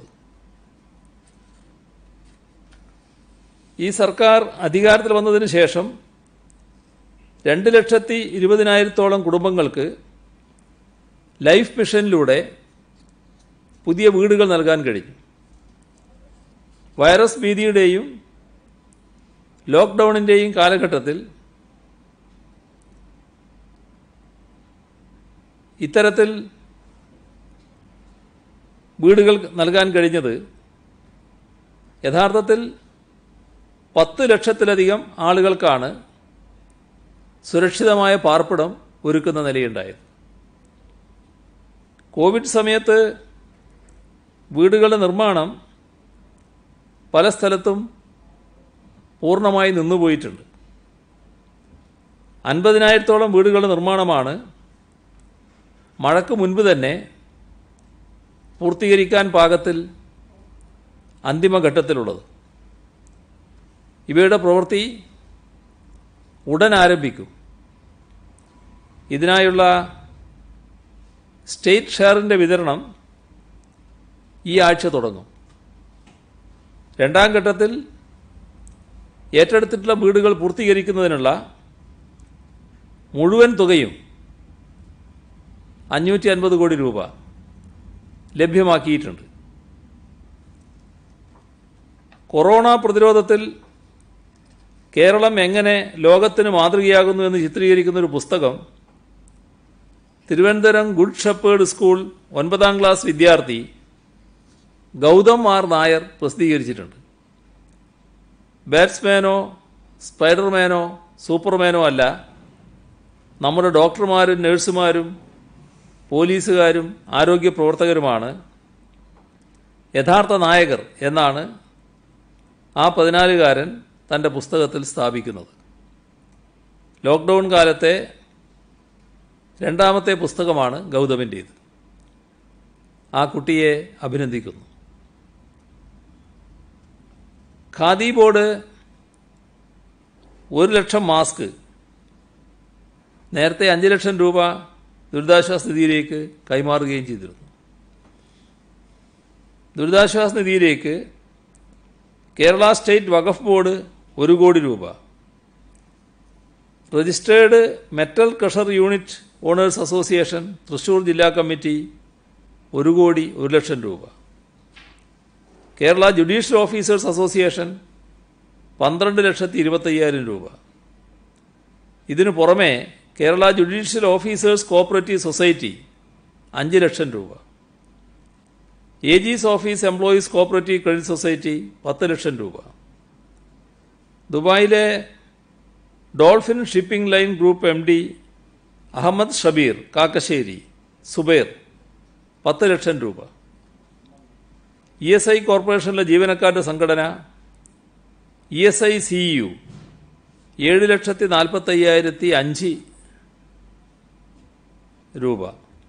ഈ സർക്കാർ അധികാരത്തിൽ വന്നതിന് ശേഷം രണ്ട് ലക്ഷത്തി ഇരുപതിനായിരത്തോളം കുടുംബങ്ങൾക്ക് ലൈഫ് മിഷനിലൂടെ പുതിയ വീടുകൾ നൽകാൻ കഴിഞ്ഞു വൈറസ് ഭീതിയുടെയും ലോക്ക്ഡൗണിൻ്റെയും കാലഘട്ടത്തിൽ ഇത്തരത്തിൽ വീടുകൾ നൽകാൻ കഴിഞ്ഞത് യഥാർത്ഥത്തിൽ പത്ത് ലക്ഷത്തിലധികം ആളുകൾക്കാണ് സുരക്ഷിതമായ പാർപ്പിടം ഒരുക്കുന്ന നിലയുണ്ടായത് കോവിഡ് സമയത്ത് വീടുകളുടെ നിർമ്മാണം പല സ്ഥലത്തും പൂർണ്ണമായി നിന്നുപോയിട്ടുണ്ട് അൻപതിനായിരത്തോളം വീടുകളുടെ നിർമ്മാണമാണ് മഴയ്ക്ക് മുൻപ് തന്നെ പൂർത്തീകരിക്കാൻ പാകത്തിൽ അന്തിമഘട്ടത്തിലുള്ളത് ഇവയുടെ പ്രവൃത്തി ഉടൻ ആരംഭിക്കും ഇതിനായുള്ള സ്റ്റേറ്റ് ഷെയറിൻ്റെ വിതരണം ഈ ആഴ്ച തുടങ്ങും രണ്ടാം ഘട്ടത്തിൽ ഏറ്റെടുത്തിട്ടുള്ള വീടുകൾ പൂർത്തീകരിക്കുന്നതിനുള്ള മുഴുവൻ തുകയും അഞ്ഞൂറ്റി അൻപത് കോടി രൂപ ലഭ്യമാക്കിയിട്ടുണ്ട് കൊറോണ പ്രതിരോധത്തിൽ കേരളം എങ്ങനെ ലോകത്തിന് മാതൃകയാകുന്നു എന്ന് ചിത്രീകരിക്കുന്ന ഒരു പുസ്തകം തിരുവനന്തപുരം ഗുഡ് ഷെപ്പേർഡ് സ്കൂൾ ഒൻപതാം ക്ലാസ് വിദ്യാർത്ഥി ഗൗതം ആർ നായർ പ്രസിദ്ധീകരിച്ചിട്ടുണ്ട് ബാറ്റ്സ്മാനോ സ്പൈഡർമാനോ സൂപ്പർമാനോ അല്ല നമ്മുടെ ഡോക്ടർമാരും നഴ്സുമാരും പോലീസുകാരും ആരോഗ്യ പ്രവർത്തകരുമാണ് യഥാർത്ഥ നായകർ എന്നാണ് ആ പതിനാലുകാരൻ തൻ്റെ പുസ്തകത്തിൽ സ്ഥാപിക്കുന്നത് ലോക്ക്ഡൗൺ കാലത്തെ രണ്ടാമത്തെ പുസ്തകമാണ് ഗൗതമിൻ്റേത് ആ കുട്ടിയെ അഭിനന്ദിക്കുന്നു ഖാദി ബോർഡ് ഒരു ലക്ഷം മാസ്ക് നേരത്തെ അഞ്ച് ലക്ഷം രൂപ ദുരിതാശ്വാസ നിധിയിലേക്ക് കൈമാറുകയും ചെയ്തിരുന്നു ദുരിതാശ്വാസ നിധിയിലേക്ക് കേരള സ്റ്റേറ്റ് വഖഫ് ബോർഡ് ഒരു കോടി രൂപ registered metal crusher unit owners association Thrissur ജില്ലാ കമ്മിറ്റി ഒരു കോടി ഒരു ലക്ഷം രൂപ കേരള ജുഡീഷ്യൽ ഓഫീസേഴ്സ് അസോസിയേഷൻ പന്ത്രണ്ട് ലക്ഷത്തി ഇരുപത്തയ്യായിരം രൂപ ഇതിനു പുറമെ Kerala judicial officers cooperative society അഞ്ച് ലക്ഷം രൂപ A G's office employees cooperative credit society പത്ത് ലക്ഷം രൂപ ദുബായിലെ dolphin shipping line group M D Ahammed Shabeer Kakkassery Zubair പത്ത് ലക്ഷം രൂപ ഇ എസ് ഐ കോർപ്പറേഷനിലെ ജീവനക്കാരുടെ സംഘടന E S I C U ഏഴ് ലക്ഷത്തി നാൽപ്പത്തയ്യായിരത്തി അഞ്ച് രൂപ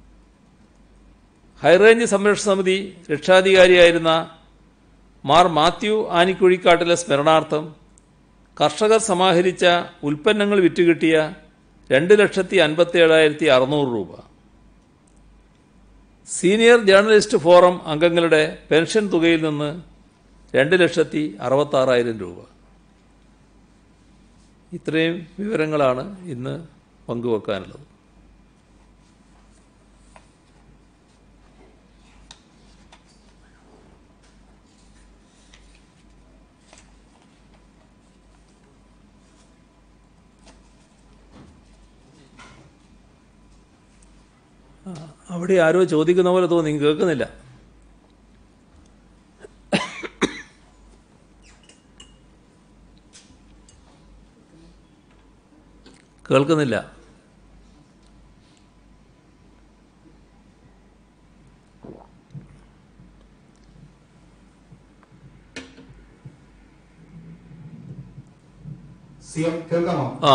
ഹൈറേഞ്ച് സംരക്ഷണ സമിതി രക്ഷാധികാരിയായിരുന്ന മാർ മാത്യു ആനിക്കുഴിക്കാട്ടിലെ സ്മരണാർത്ഥം കർഷകർ സമാഹരിച്ച ഉൽപ്പന്നങ്ങൾ വിറ്റുകിട്ടിയ രണ്ട് ലക്ഷത്തി അൻപത്തി ഏഴായിരത്തി അറുന്നൂറ് രൂപ സീനിയർ ജേർണലിസ്റ്റ് ഫോറം അംഗങ്ങളുടെ പെൻഷൻ തുകയിൽ നിന്ന് രണ്ട് ലക്ഷത്തി അറുപത്താറായിരം രൂപ ഇത്രയും വിവരങ്ങളാണ് ഇന്ന് പങ്കുവെക്കാനുള്ളത് അവിടെ ആരോ ചോദിക്കുന്ന പോലെ തോന്നി കേൾക്കുന്നില്ല കേൾക്കുന്നില്ല സി എം കേൾക്കാമോ ആ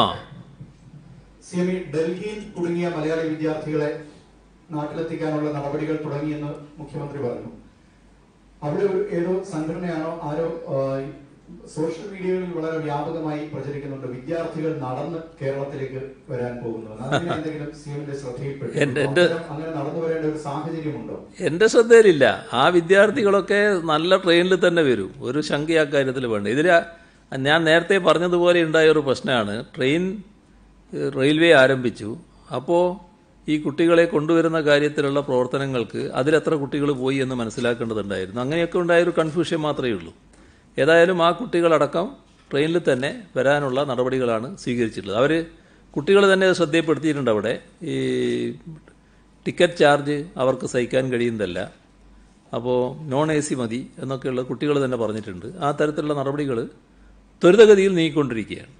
സി എം ഈ ഡൽഹിയിൽ കുടുങ്ങിയ മലയാളി വിദ്യാർത്ഥികളെ നാട്ടിലെത്തിക്കാനുള്ള നടപടികൾ തുടങ്ങിയെന്ന് മുഖ്യമന്ത്രി പറഞ്ഞു അവിടെ ഒരു ഏതോ സംഘടനയാണോ ആരോ ആ, സോഷ്യൽ മീഡിയകളിൽ വളരെ വ്യാപകമായി പ്രചരിക്കുന്നുണ്ട് വിദ്യാർത്ഥികൾ നടന്ന് കേരളത്തിലേക്ക് വരാൻ പോകുന്നു അതിന് എന്തെങ്കിലും സി എമ്മിന്റെ ശ്രദ്ധയിൽപ്പെട്ടു എന്റെ- എന്റെ- അങ്ങനെ നടന്നു വരേണ്ട ഒരു സാഹചര്യമുണ്ടോ എൻ്റെ ശ്രദ്ധയിലില്ല ആ വിദ്യാർത്ഥികളൊക്കെ നല്ല ട്രെയിനിൽ തന്നെ വരും ഒരു ശങ്ക ആ കാര്യത്തിൽ വേണ്ട ഇതിൽ ഞാൻ നേരത്തെ പറഞ്ഞതുപോലെ ഉണ്ടായ ഒരു പ്രശ്നമാണ് ട്രെയിൻ ഏഹ്, റെയിൽവേ ആരംഭിച്ചു അപ്പോൾ ഈ കുട്ടികളെ കൊണ്ടുവരുന്ന കാര്യത്തിലുള്ള പ്രവർത്തനങ്ങൾക്ക് അതിലെത്ര കുട്ടികൾ പോയി എന്ന് മനസ്സിലാക്കേണ്ടതുണ്ടായിരുന്നു അങ്ങനെയൊക്കെ ഉണ്ടായൊരു കൺഫ്യൂഷൻ മാത്രമേ ഉള്ളൂ ഏതായാലും ആ കുട്ടികളടക്കം ട്രെയിനിൽ തന്നെ വരാനുള്ള നടപടികളാണ് സ്വീകരിച്ചിട്ടുള്ളത് അവർ കുട്ടികൾ തന്നെ അത് ശ്രദ്ധയപ്പെടുത്തിയിട്ടുണ്ട് അവിടെ ഈ ടിക്കറ്റ് ചാർജ് അവർക്ക് സഹിക്കാൻ കഴിയുന്നതല്ല അപ്പോൾ നോൺ എ സി മതി എന്നൊക്കെയുള്ള കുട്ടികൾ തന്നെ പറഞ്ഞിട്ടുണ്ട് ആ തരത്തിലുള്ള നടപടികൾ ത്വരിതഗതിയിൽ നീങ്ങിക്കൊണ്ടിരിക്കുകയാണ്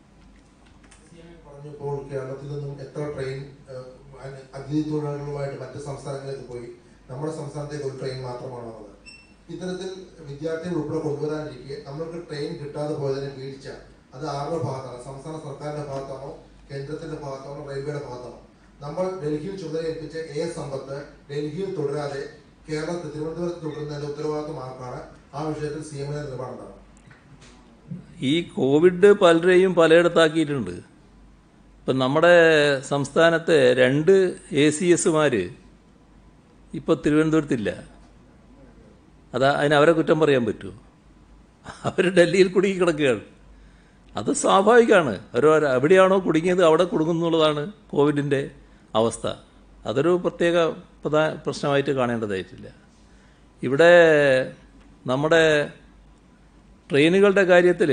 പറഞ്ഞപ്പോൾ കേരളത്തിൽ നിന്നും എത്ര ട്രെയിൻ ഏഹ്, അന- അതിഥി തൊഴിലാളികളുമായിട്ട് മറ്റ് സംസ്ഥാനങ്ങളിലേക്ക് പോയി നമ്മുടെ സംസ്ഥാനത്തേക്ക് ഒരു ട്രെയിൻ മാത്രമാണ് വന്നത് ഇത്തരത്തിൽ വിദ്യാർത്ഥികൾ ഉൾപ്പെടെ കൊണ്ടുവരാനിരിക്കെ നമ്മൾക്ക് ട്രെയിൻ കിട്ടാതെ പോയതിന് വീഴ്ച അത് ആരുടെ ഭാഗത്താണ് സംസ്ഥാന സർക്കാരിന്റെ ഭാഗത്താണോ കേന്ദ്രത്തിന്റെ ഭാഗത്താണോ റെയിൽവേയുടെ ഭാഗത്താണോ നമ്മൾ ഡൽഹിയിൽ ചുമതല ഏൽപ്പിച്ച എ സമ്പത്ത് ഡൽഹിയിൽ തുടരാതെ കേരളത്തിൽ തിരുവനന്തപുരത്ത് തുടരുന്നതിന്റെ ഉത്തരവാദിത്വം ആർക്കാണ് ആ വിഷയത്തിൽ സി എമ്മിന്റെ നിലപാടെന്താണ് ഈ കോവിഡ് പലരെയും പലയിടത്താക്കിയിട്ടുണ്ട് ഇപ്പം നമ്മുടെ സംസ്ഥാനത്തെ രണ്ട് എ സി എസുമാർ ഇപ്പോൾ തിരുവനന്തപുരത്തില്ല അതാ അതിന് അവരെ കുറ്റം പറയാൻ പറ്റുമോ അവർ ഡൽഹിയിൽ കുടുങ്ങി കിടക്കുകയാണ് അത് സ്വാഭാവികമാണ് അവർ എവിടെയാണോ കുടുങ്ങിയത് അവിടെ കുടുങ്ങുന്നുള്ളതാണ് കോവിഡിൻ്റെ അവസ്ഥ അതൊരു പ്രത്യേക പ്രധാന പ്രശ്നമായിട്ട് കാണേണ്ടതായിട്ടില്ല ഇവിടെ നമ്മുടെ ട്രെയിനുകളുടെ കാര്യത്തിൽ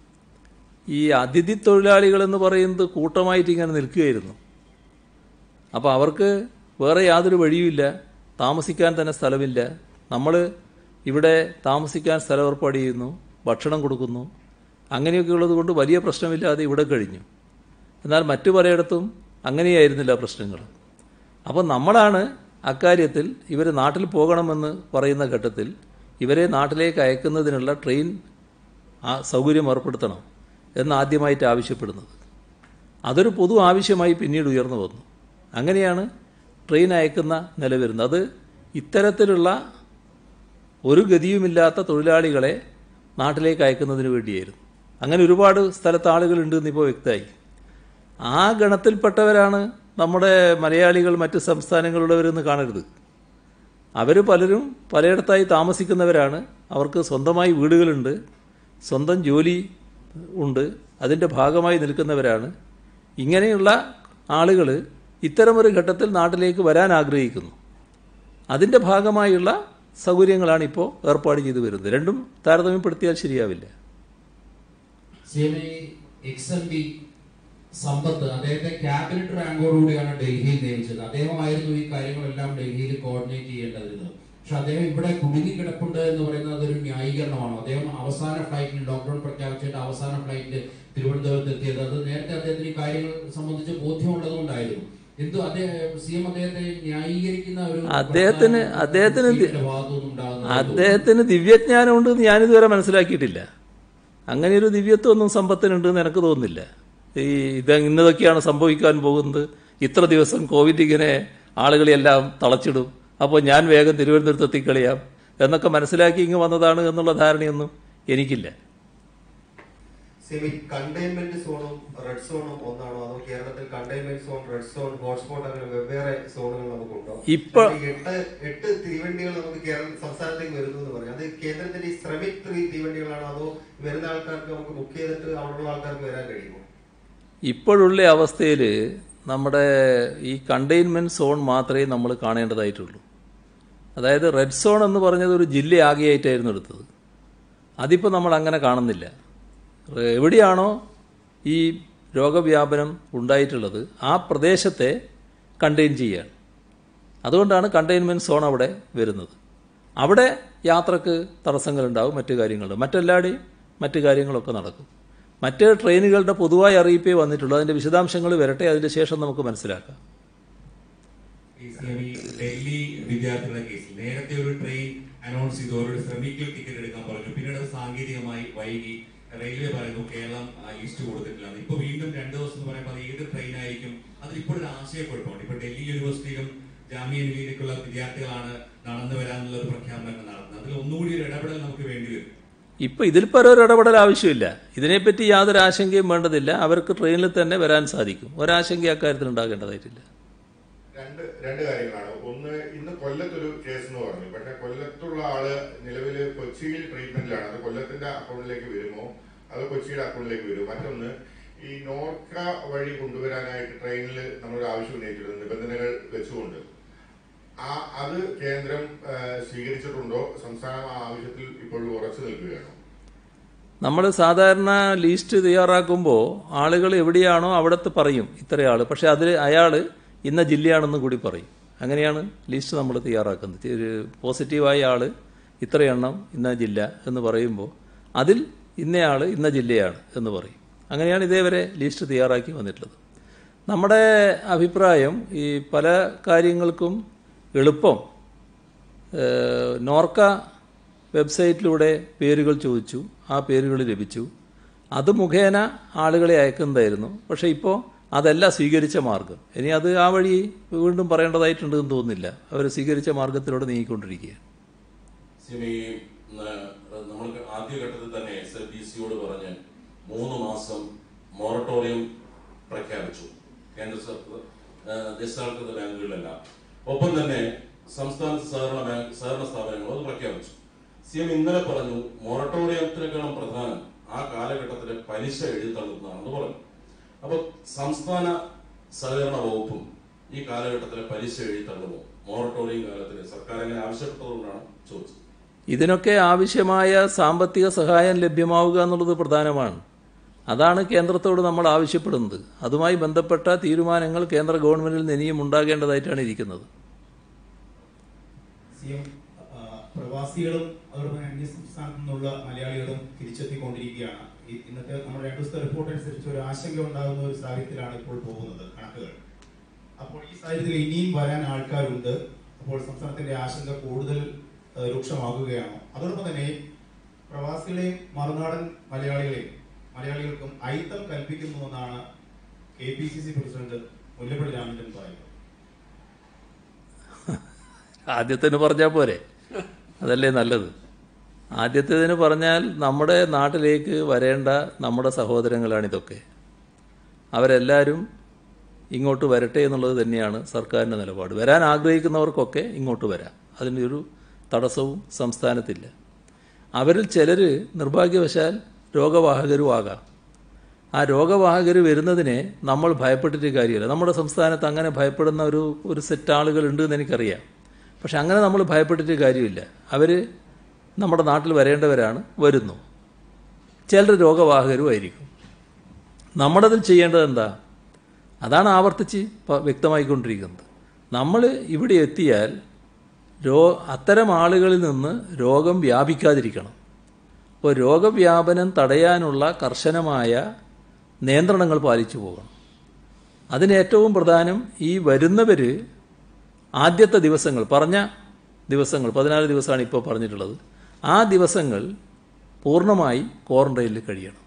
ഈ അതിഥി തൊഴിലാളികൾ എന്ന് പറയുന്നത് കൂട്ടമായിട്ട് ഇങ്ങനെ നിൽക്കുകയായിരുന്നു അപ്പോൾ അവർക്ക് വേറെ യാതൊരു വഴിയുമില്ല താമസിക്കാൻ തന്നെ സ്ഥലമില്ല നമ്മൾ ഇവിടെ താമസിക്കാൻ സ്ഥലം ഏർപ്പാട് ചെയ്യുന്നു ഭക്ഷണം കൊടുക്കുന്നു അങ്ങനെയൊക്കെ ഉള്ളത് കൊണ്ട് വലിയ പ്രശ്നമില്ലാതെ ഇവിടെ കഴിഞ്ഞു എന്നാൽ മറ്റു പലയിടത്തും അങ്ങനെയായിരുന്നില്ല പ്രശ്നങ്ങൾ അപ്പോൾ നമ്മളാണ് അക്കാര്യത്തിൽ ഇവർ നാട്ടിൽ പോകണമെന്ന് പറയുന്ന ഘട്ടത്തിൽ ഇവരെ നാട്ടിലേക്ക് അയക്കുന്നതിനുള്ള ട്രെയിൻ ആ സൗകര്യം ഏർപ്പെടുത്തണം എന്ന് ആദ്യമായിട്ട് ആവശ്യപ്പെടുന്നത് അതൊരു പൊതു ആവശ്യമായി പിന്നീട് ഉയർന്നു വന്നു അങ്ങനെയാണ് ട്രെയിൻ അയക്കുന്ന നില വരുന്നത് അത് ഇത്തരത്തിലുള്ള ഒരു ഗതിയുമില്ലാത്ത തൊഴിലാളികളെ നാട്ടിലേക്ക് അയക്കുന്നതിന് വേണ്ടിയായിരുന്നു അങ്ങനെ ഒരുപാട് സ്ഥലത്ത് ആളുകളുണ്ട് എന്നിപ്പോൾ വ്യക്തമായി ആ ഗണത്തിൽപ്പെട്ടവരാണ് നമ്മുടെ മലയാളികൾ മറ്റ് സംസ്ഥാനങ്ങളിലുള്ളവരെന്ന് കാണരുത് അവർ പലരും പലയിടത്തായി താമസിക്കുന്നവരാണ് അവർക്ക് സ്വന്തമായി വീടുകളുണ്ട് സ്വന്തം ജോലി ഉണ്ട് അതിൻ്റെ ഭാഗമായി നിൽക്കുന്നവരാണ് ഇങ്ങനെയുള്ള ആളുകൾ ഇത്തരമൊരു ഘട്ടത്തിൽ നാട്ടിലേക്ക് വരാൻ ആഗ്രഹിക്കുന്നു അതിൻ്റെ ഭാഗമായുള്ള സൗകര്യങ്ങളാണ് ഇപ്പോൾ ഏർപ്പാട് ചെയ്തു വരുന്നത് രണ്ടും താരതമ്യപ്പെടുത്തിയാൽ ശരിയാവില്ല C M I X M P Sampath അദ്ദേഹത്തെ ക്യാബിനറ്റ് റാങ്കോടുകൂടിയാണ് ഡൽഹിയിൽ നിയമിച്ചത് അദ്ദേഹമായിരുന്നു ഈ കാര്യങ്ങളെല്ലാം ഡൽഹിയിൽ കോർഡിനേറ്റ് ചെയ്യേണ്ടതിരുന്നത് പക്ഷെ അദ്ദേഹം ഇവിടെ കുടുങ്ങി കിടപ്പുണ്ട് എന്ന് പറയുന്നത് അതൊരു ന്യായീകരണമാണ് അദ്ദേഹം അവസാന ഫ്ലൈറ്റിൽ ലോക്ക്ഡൌൺ പ്രഖ്യാപിച്ചിട്ട് അവസാന ഫ്ലൈറ്റിൽ തിരുവനന്തപുരത്ത് എത്തിയത് അത് നേരത്തെ അദ്ദേഹത്തിന് ഈ കാര്യങ്ങൾ സംബന്ധിച്ച് ബോധ്യമുള്ളതുകൊണ്ടായിരുന്നു എന്തു അദ്ദേഹം സി എം അദ്ദേഹത്തെ ന്യായീകരിക്കുന്ന ഒരു അദ്ദേഹത്തിന്- പ്രസ്ഥാനം അദ്ദേഹത്തിന് സി എമ്മിന്റെ ഭാഗത്തുനിന്ന് ഉണ്ടാകുന്നത് അദ്ദേഹത്തിന് ദിവ്യജ്ഞാനം ഉണ്ടെന്ന് ഞാനിതുവരെ മനസ്സിലാക്കിയിട്ടില്ല അങ്ങനെ ഒരു ദിവ്യത്വമൊന്നും സമ്പത്തിനുണ്ടെന്ന് എനിക്ക് തോന്നുന്നില്ല ഈ ഇത് ഇന്നതൊക്കെയാണ് സംഭവിക്കാൻ പോകുന്നത് ഇത്ര ദിവസം കോവിഡ് ഇങ്ങനെ ആളുകളെല്ലാം തളച്ചിടും അപ്പോൾ ഞാൻ വേഗം തിരുവനന്തപുരത്ത് എത്തിക്കളിയാം എന്നൊക്കെ മനസ്സിലാക്കി ഇങ്ങ് വന്നതാണ് എന്നുള്ള ധാരണയൊന്നും എനിക്കില്ല സെമി കണ്ടെയ്ൻമെന്റ് സോണും റെഡ് സോണും ഒന്നാണോ അതോ കേരളത്തിൽ containment zone red zone hotspot അങ്ങനെ വെവ്വേറെ സോണുകൾ നമുക്കുണ്ടോ ഇപ്പൊ- ഈ എട്ട് എട്ട് തീവണ്ടികൾ നമുക്ക് കേരള സംസ്ഥാനത്തേക്ക് വരുന്നു എന്ന് പറഞ്ഞു അത് കേന്ദ്രത്തിന്റെ ഈ ശ്രമിക് ത്രീ തീവണ്ടികളാണോ അതോ വരുന്ന ആൾക്കാർക്ക് നമുക്ക് ബുക്ക് ചെയ്തിട്ട് അവിടെയുള്ള ആൾക്കാർക്ക് വരാൻ കഴിയുമോ ഇപ്പോഴുള്ള അവസ്ഥയിൽ നമ്മുടെ ഈ കണ്ടെയ്ൻമെൻറ്റ് സോൺ മാത്രമേ നമ്മൾ കാണേണ്ടതായിട്ടുള്ളൂ അതായത് റെഡ് സോൺ എന്ന് പറഞ്ഞത് ഒരു ജില്ല ആകെയായിട്ടായിരുന്നു എടുത്തത് അതിപ്പോൾ നമ്മൾ അങ്ങനെ കാണുന്നില്ല റെ- എവിടെയാണോ ഈ രോഗവ്യാപനം ഉണ്ടായിട്ടുള്ളത് ആ പ്രദേശത്തെ കണ്ടെയ്ൻ ചെയ്യുകയാണ് അതുകൊണ്ടാണ് കണ്ടെയ്ൻമെൻറ്റ് സോൺ അവിടെ വരുന്നത് അവിടെ യാത്രക്ക് തടസ്സങ്ങളുണ്ടാവും മറ്റു കാര്യങ്ങളുണ്ട് മറ്റെല്ലാടെയും മറ്റു കാര്യങ്ങളൊക്കെ നടക്കും മറ്റ് ട്രെയിനുകളുടെ പൊതുവായ അറിയിപ്പേ വന്നിട്ടുള്ളൂ അതിൻ്റെ വിശദാംശങ്ങൾ വരട്ടെ അതിന് ശേഷം നമുക്ക് മനസ്സിലാക്കാം ഈ സെമി ഡൽഹി വിദ്യാർത്ഥികളുടെ കേസിൽ നേരത്തെ ഒരു ട്രെയിൻ അനൗൺസ് ചെയ്തു അവരോട് ശ്രമിക്കൽ ടിക്കറ്റ് എടുക്കാൻ പറഞ്ഞു പിന്നീട് അത് സാങ്കേതികമായി വൈകി റെയിൽവേ പറയുന്നു കേരളം ആ, ലിസ്റ്റ് കൊടുത്തിട്ടില്ല ഇപ്പൊ വീണ്ടും രണ്ടു ദിവസം എന്ന് പറയുമ്പോൾ അത് ഏത് ട്രെയിൻ ആയിരിക്കും അതിൽ ഇപ്പോൾ ഒരു ആശയക്കുഴപ്പമുണ്ട് ഇപ്പൊ ഡൽഹി യൂണിവേഴ്സിറ്റിയിലും ജാമ്യ യൂണിവേഴ്സിറ്റിയിലേക്കുള്ള വിദ്യാർത്ഥികളാണ് നടന്നു വരാനുള്ള ഒരു പ്രഖ്യാപനങ്ങൾ നടത്തുന്നത് അതിൽ ഒന്നുകൂടി ഒരു ഇടപെടൽ നമുക്ക് വേണ്ടി വരും ഇപ്പോൾ ഇതിൽ പരം ഒരു ഇടപെടൽ ആവശ്യമില്ല ഇതിനെപ്പറ്റി യാതൊരു ആശങ്കയും വേണ്ടതില്ല അവർക്ക് ട്രെയിനിൽ തന്നെ വരാൻ സാധിക്കും ഒരാശങ്ക അക്കാര്യത്തിൽ ഉണ്ടാകേണ്ടതായിട്ടില്ല രണ്ട് രണ്ട് കാര്യങ്ങളാണ് ഒന്ന് ഇന്ന് കൊല്ലത്തൊരു കേസ് എന്ന് പറഞ്ഞു പക്ഷെ കൊല്ലത്തുള്ള ആള് നിലവിൽ കൊച്ചിയിൽ ട്രീറ്റ്മെന്റിലാണ് അത് കൊല്ലത്തിന്റെ അക്കൗണ്ടിലേക്ക് വരുമോ അത് കൊച്ചിയുടെ അക്കൗണ്ടിലേക്ക് വരുമോ മറ്റൊന്ന് ഈ നോർക്ക വഴി കൊണ്ടുവരാനായിട്ട് ട്രെയിനിൽ നമ്മളൊരു ആവശ്യം ഉന്നയിച്ചിട്ടുണ്ട് നിബന്ധനകൾ വെച്ചുകൊണ്ട് ആ അത് കേന്ദ്രം ആ, സ്വീകരിച്ചിട്ടുണ്ടോ സംസ്ഥാനം ആ ആവശ്യത്തിൽ ഇപ്പോഴും ഉറച്ചു നിൽക്കുകയാണോ നമ്മൾ സാധാരണ ലിസ്റ്റ് തയ്യാറാക്കുമ്പോൾ ആളുകൾ എവിടെയാണോ അവിടത്തെ പറയും ഇത്ര ആൾ പക്ഷേ അതിൽ അയാൾ ഇന്ന ജില്ലയാണെന്നും കൂടി പറയും അങ്ങനെയാണ് ലിസ്റ്റ് നമ്മൾ തയ്യാറാക്കുന്നത് ഒരു പോസിറ്റീവായ ആൾ ഇത്ര എണ്ണം ഇന്ന ജില്ല എന്ന് പറയുമ്പോൾ അതിൽ ഇന്നയാൾ ഇന്ന ജില്ലയാണ് എന്ന് പറയും അങ്ങനെയാണ് ഇതേവരെ ലിസ്റ്റ് തയ്യാറാക്കി വന്നിട്ടുള്ളത് നമ്മുടെ അഭിപ്രായം ഈ പല കാര്യങ്ങൾക്കും എളുപ്പം ഏഹ്, നോർക്ക വെബ്സൈറ്റിലൂടെ പേരുകൾ ചോദിച്ചു ആ പേരുകൾ ലഭിച്ചു അത് മുഖേന ആളുകളെ അയക്കുന്നതായിരുന്നു പക്ഷേ ഇപ്പോൾ അതല്ല സ്വീകരിച്ച മാർഗം ഇനി അത് ആ വഴി വീണ്ടും പറയേണ്ടതായിട്ടുണ്ടെന്ന് തോന്നുന്നില്ല അവർ സ്വീകരിച്ച മാർഗത്തിലൂടെ നീങ്ങിക്കൊണ്ടിരിക്കുകയാണ് സിമി നമ്മൾ ആദ്യഘട്ടത്തിൽ തന്നെ എസ് എൽ ബി സിയോട് പറഞ്ഞ് മൂന്ന് മാസം മൊറട്ടോറിയം പ്രഖ്യാപിച്ചു കേന്ദ്ര സർക്കാർ ദേശസാൽകൃത ബാങ്കുകളിലെല്ലാം ഒപ്പം തന്നെ സംസ്ഥാന സഹകരണ ബാങ്ക് സഹകരണ സ്ഥാപനങ്ങളും അത് പ്രഖ്യാപിച്ചു സി എം ഇന്നലെ പറഞ്ഞു മൊറട്ടോറിയത്തിനേക്കാളും പ്രധാനം ആ കാലഘട്ടത്തിലെ പലിശ എഴുതിത്തള്ളുന്നതാണെന്ന് പറഞ്ഞു അപ്പൊ സംസ്ഥാന സഹകരണ വകുപ്പും ഈ കാലഘട്ടത്തിലെ പലിശ എഴുതിത്തള്ളുമോ മൊറട്ടോറിയം കാലത്തിൽ സർക്കാർ അങ്ങനെ ആവശ്യപ്പെട്ടതുകൊണ്ടാണ് ചോദിച്ചത് ഇതിനൊക്കെ ആവശ്യമായ സാമ്പത്തിക സഹായം ലഭ്യമാവുക എന്നുള്ളത് പ്രധാനമാണ് അതാണ് കേന്ദ്രത്തോട് നമ്മൾ ആവശ്യപ്പെടുന്നത് അതുമായി ബന്ധപ്പെട്ട തീരുമാനങ്ങൾ കേന്ദ്ര ഗവൺമെന്റിൽ നിന്ന് ഇനിയും ഉണ്ടാകേണ്ടതായിട്ടാണ് ഇരിക്കുന്നത് സി എം ആ, പ്രവാസികളും അതോടൊപ്പം അന്യ സംസ്ഥാനത്തു നിന്നുള്ള മലയാളികളും തിരിച്ചെത്തിക്കൊണ്ടിരിക്കുകയാണ് ഈ ഇന്നത്തെ നമ്മുടെ രണ്ടു ദിവസത്തെ റിപ്പോർട്ട് അനുസരിച്ച് ഒരു ആശങ്ക ഉണ്ടാകുന്ന ഒരു സാഹചര്യത്തിലാണ് ഇപ്പോൾ പോകുന്നത് കണക്കുകൾ അപ്പോൾ ഈ സാഹചര്യത്തിൽ ഇനിയും വരാൻ ആൾക്കാരുണ്ട് അപ്പോൾ സംസ്ഥാനത്തിന്റെ ആശങ്ക കൂടുതൽ ആ, രൂക്ഷമാകുകയാണോ അതോടൊപ്പം തന്നെ പ്രവാസികളെയും മറുനാടൻ മലയാളികളെയും മലയാളികൾക്കും അയിത്തം കൽപ്പിക്കുന്നുവെന്നാണ് K P C C president Mullappally Ramachandran പറയുന്നത് ആദ്യത്തിന് പറഞ്ഞാൽ പോരെ അതല്ലേ നല്ലത് ആദ്യത്തേതിന് പറഞ്ഞാൽ നമ്മുടെ നാട്ടിലേക്ക് വരേണ്ട നമ്മുടെ സഹോദരങ്ങളാണിതൊക്കെ അവരെല്ലാവരും ഇങ്ങോട്ട് വരട്ടെ എന്നുള്ളത് തന്നെയാണ് സർക്കാരിൻ്റെ നിലപാട് വരാൻ ആഗ്രഹിക്കുന്നവർക്കൊക്കെ ഇങ്ങോട്ട് വരാം അതിനൊരു തടസ്സവും സംസ്ഥാനത്തില്ല അവരിൽ ചിലർ നിർഭാഗ്യവശാൽ രോഗവാഹകരും ആകാം ആ രോഗവാഹകർ വരുന്നതിനെ നമ്മൾ ഭയപ്പെട്ടിട്ട് കാര്യമില്ല നമ്മുടെ സംസ്ഥാനത്ത് അങ്ങനെ ഭയപ്പെടുന്ന ഒരു ഒരു സെറ്റ് ആളുകളുണ്ട് എന്ന് എനിക്കറിയാം പക്ഷെ അങ്ങനെ നമ്മൾ ഭയപ്പെട്ടിട്ട് കാര്യമില്ല അവർ നമ്മുടെ നാട്ടിൽ വരേണ്ടവരാണ് വരുന്നു ചിലർ രോഗവാഹകരും ആയിരിക്കും നമ്മളതിൽ ചെയ്യേണ്ടത് എന്താ അതാണ് ആവർത്തിച്ച് പ- വ്യക്തമായിക്കൊണ്ടിരിക്കുന്നത് നമ്മൾ ഇവിടെ എത്തിയാൽ രോ അത്തരം ആളുകളിൽ നിന്ന് രോഗം വ്യാപിക്കാതിരിക്കണം അപ്പോൾ രോഗവ്യാപനം തടയാനുള്ള കർശനമായ നിയന്ത്രണങ്ങൾ പാലിച്ചു പോകണം അതിന് ഏറ്റവും പ്രധാനം ഈ വരുന്നവർ ആദ്യത്തെ ദിവസങ്ങൾ പറഞ്ഞ ദിവസങ്ങൾ പതിനാല് ദിവസമാണ് ഇപ്പോൾ പറഞ്ഞിട്ടുള്ളത് ആ ദിവസങ്ങൾ പൂർണ്ണമായി ക്വാറന്റൈനിൽ കഴിയണം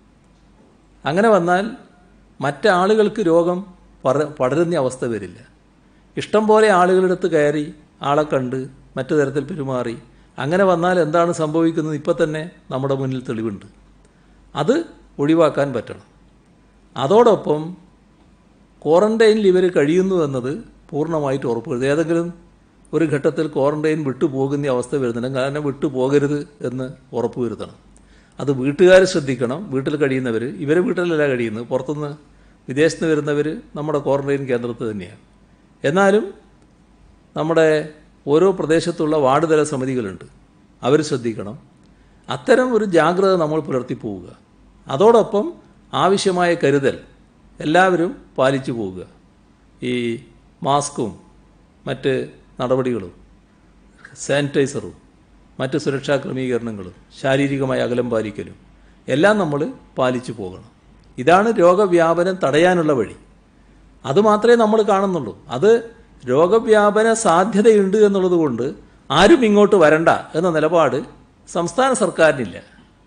അങ്ങനെ വന്നാൽ മറ്റാളുകൾക്ക് രോഗം പറ പടരുന്ന അവസ്ഥ വരില്ല ഇഷ്ടം പോലെ ആളുകളുടെ അടുത്ത് കയറി ആളെ കണ്ട് മറ്റു തരത്തിൽ പെരുമാറി അങ്ങനെ വന്നാൽ എന്താണ് സംഭവിക്കുന്നത് ഇപ്പം തന്നെ നമ്മുടെ മുന്നിൽ തെളിവുണ്ട് അത് ഒഴിവാക്കാൻ പറ്റണം അതോടൊപ്പം ക്വാറന്റൈനിൽ ഇവർ കഴിയുന്നു എന്നത് പൂർണ്ണമായിട്ട് ഉറപ്പുവരുത്തുക ഏതെങ്കിലും ഒരു ഘട്ടത്തിൽ ക്വാറന്റൈൻ വിട്ടു പോകുന്ന അവസ്ഥ വരുന്നുണ്ടെങ്കിൽ കാരണം വിട്ടു പോകരുത് എന്ന് ഉറപ്പുവരുത്തണം അത് വീട്ടുകാർ ശ്രദ്ധിക്കണം വീട്ടിൽ കഴിയുന്നവർ ഇവരെ വീട്ടിലല്ല കഴിയുന്നത് പുറത്തുനിന്ന് വിദേശത്ത് നിന്ന് വരുന്നവർ നമ്മുടെ ക്വാറന്റൈൻ കേന്ദ്രത്തിൽ തന്നെയാണ് എന്നാലും നമ്മുടെ ഓരോ പ്രദേശത്തുള്ള വാർഡ് തല സമിതികളുണ്ട് അവർ ശ്രദ്ധിക്കണം അത്തരം ഒരു ജാഗ്രത നമ്മൾ പുലർത്തി പോവുക അതോടൊപ്പം ആവശ്യമായ കരുതൽ എല്ലാവരും പാലിച്ചു പോവുക ഈ മാസ്കും മറ്റ് നടപടികളും സാനിറ്റൈസറും മറ്റ് സുരക്ഷാ ക്രമീകരണങ്ങളും ശാരീരികമായ അകലം പാലിക്കലും എല്ലാം നമ്മൾ പാലിച്ചു പോകണം ഇതാണ് രോഗവ്യാപനം തടയാനുള്ള വഴി അത് മാത്രമേ നമ്മൾ കാണുന്നുള്ളൂ അത് രോഗവ്യാപന സാധ്യതയുണ്ട് എന്നുള്ളത് കൊണ്ട് ആരും ഇങ്ങോട്ട് വരണ്ട എന്ന നിലപാട് സംസ്ഥാന സർക്കാരിനില്ല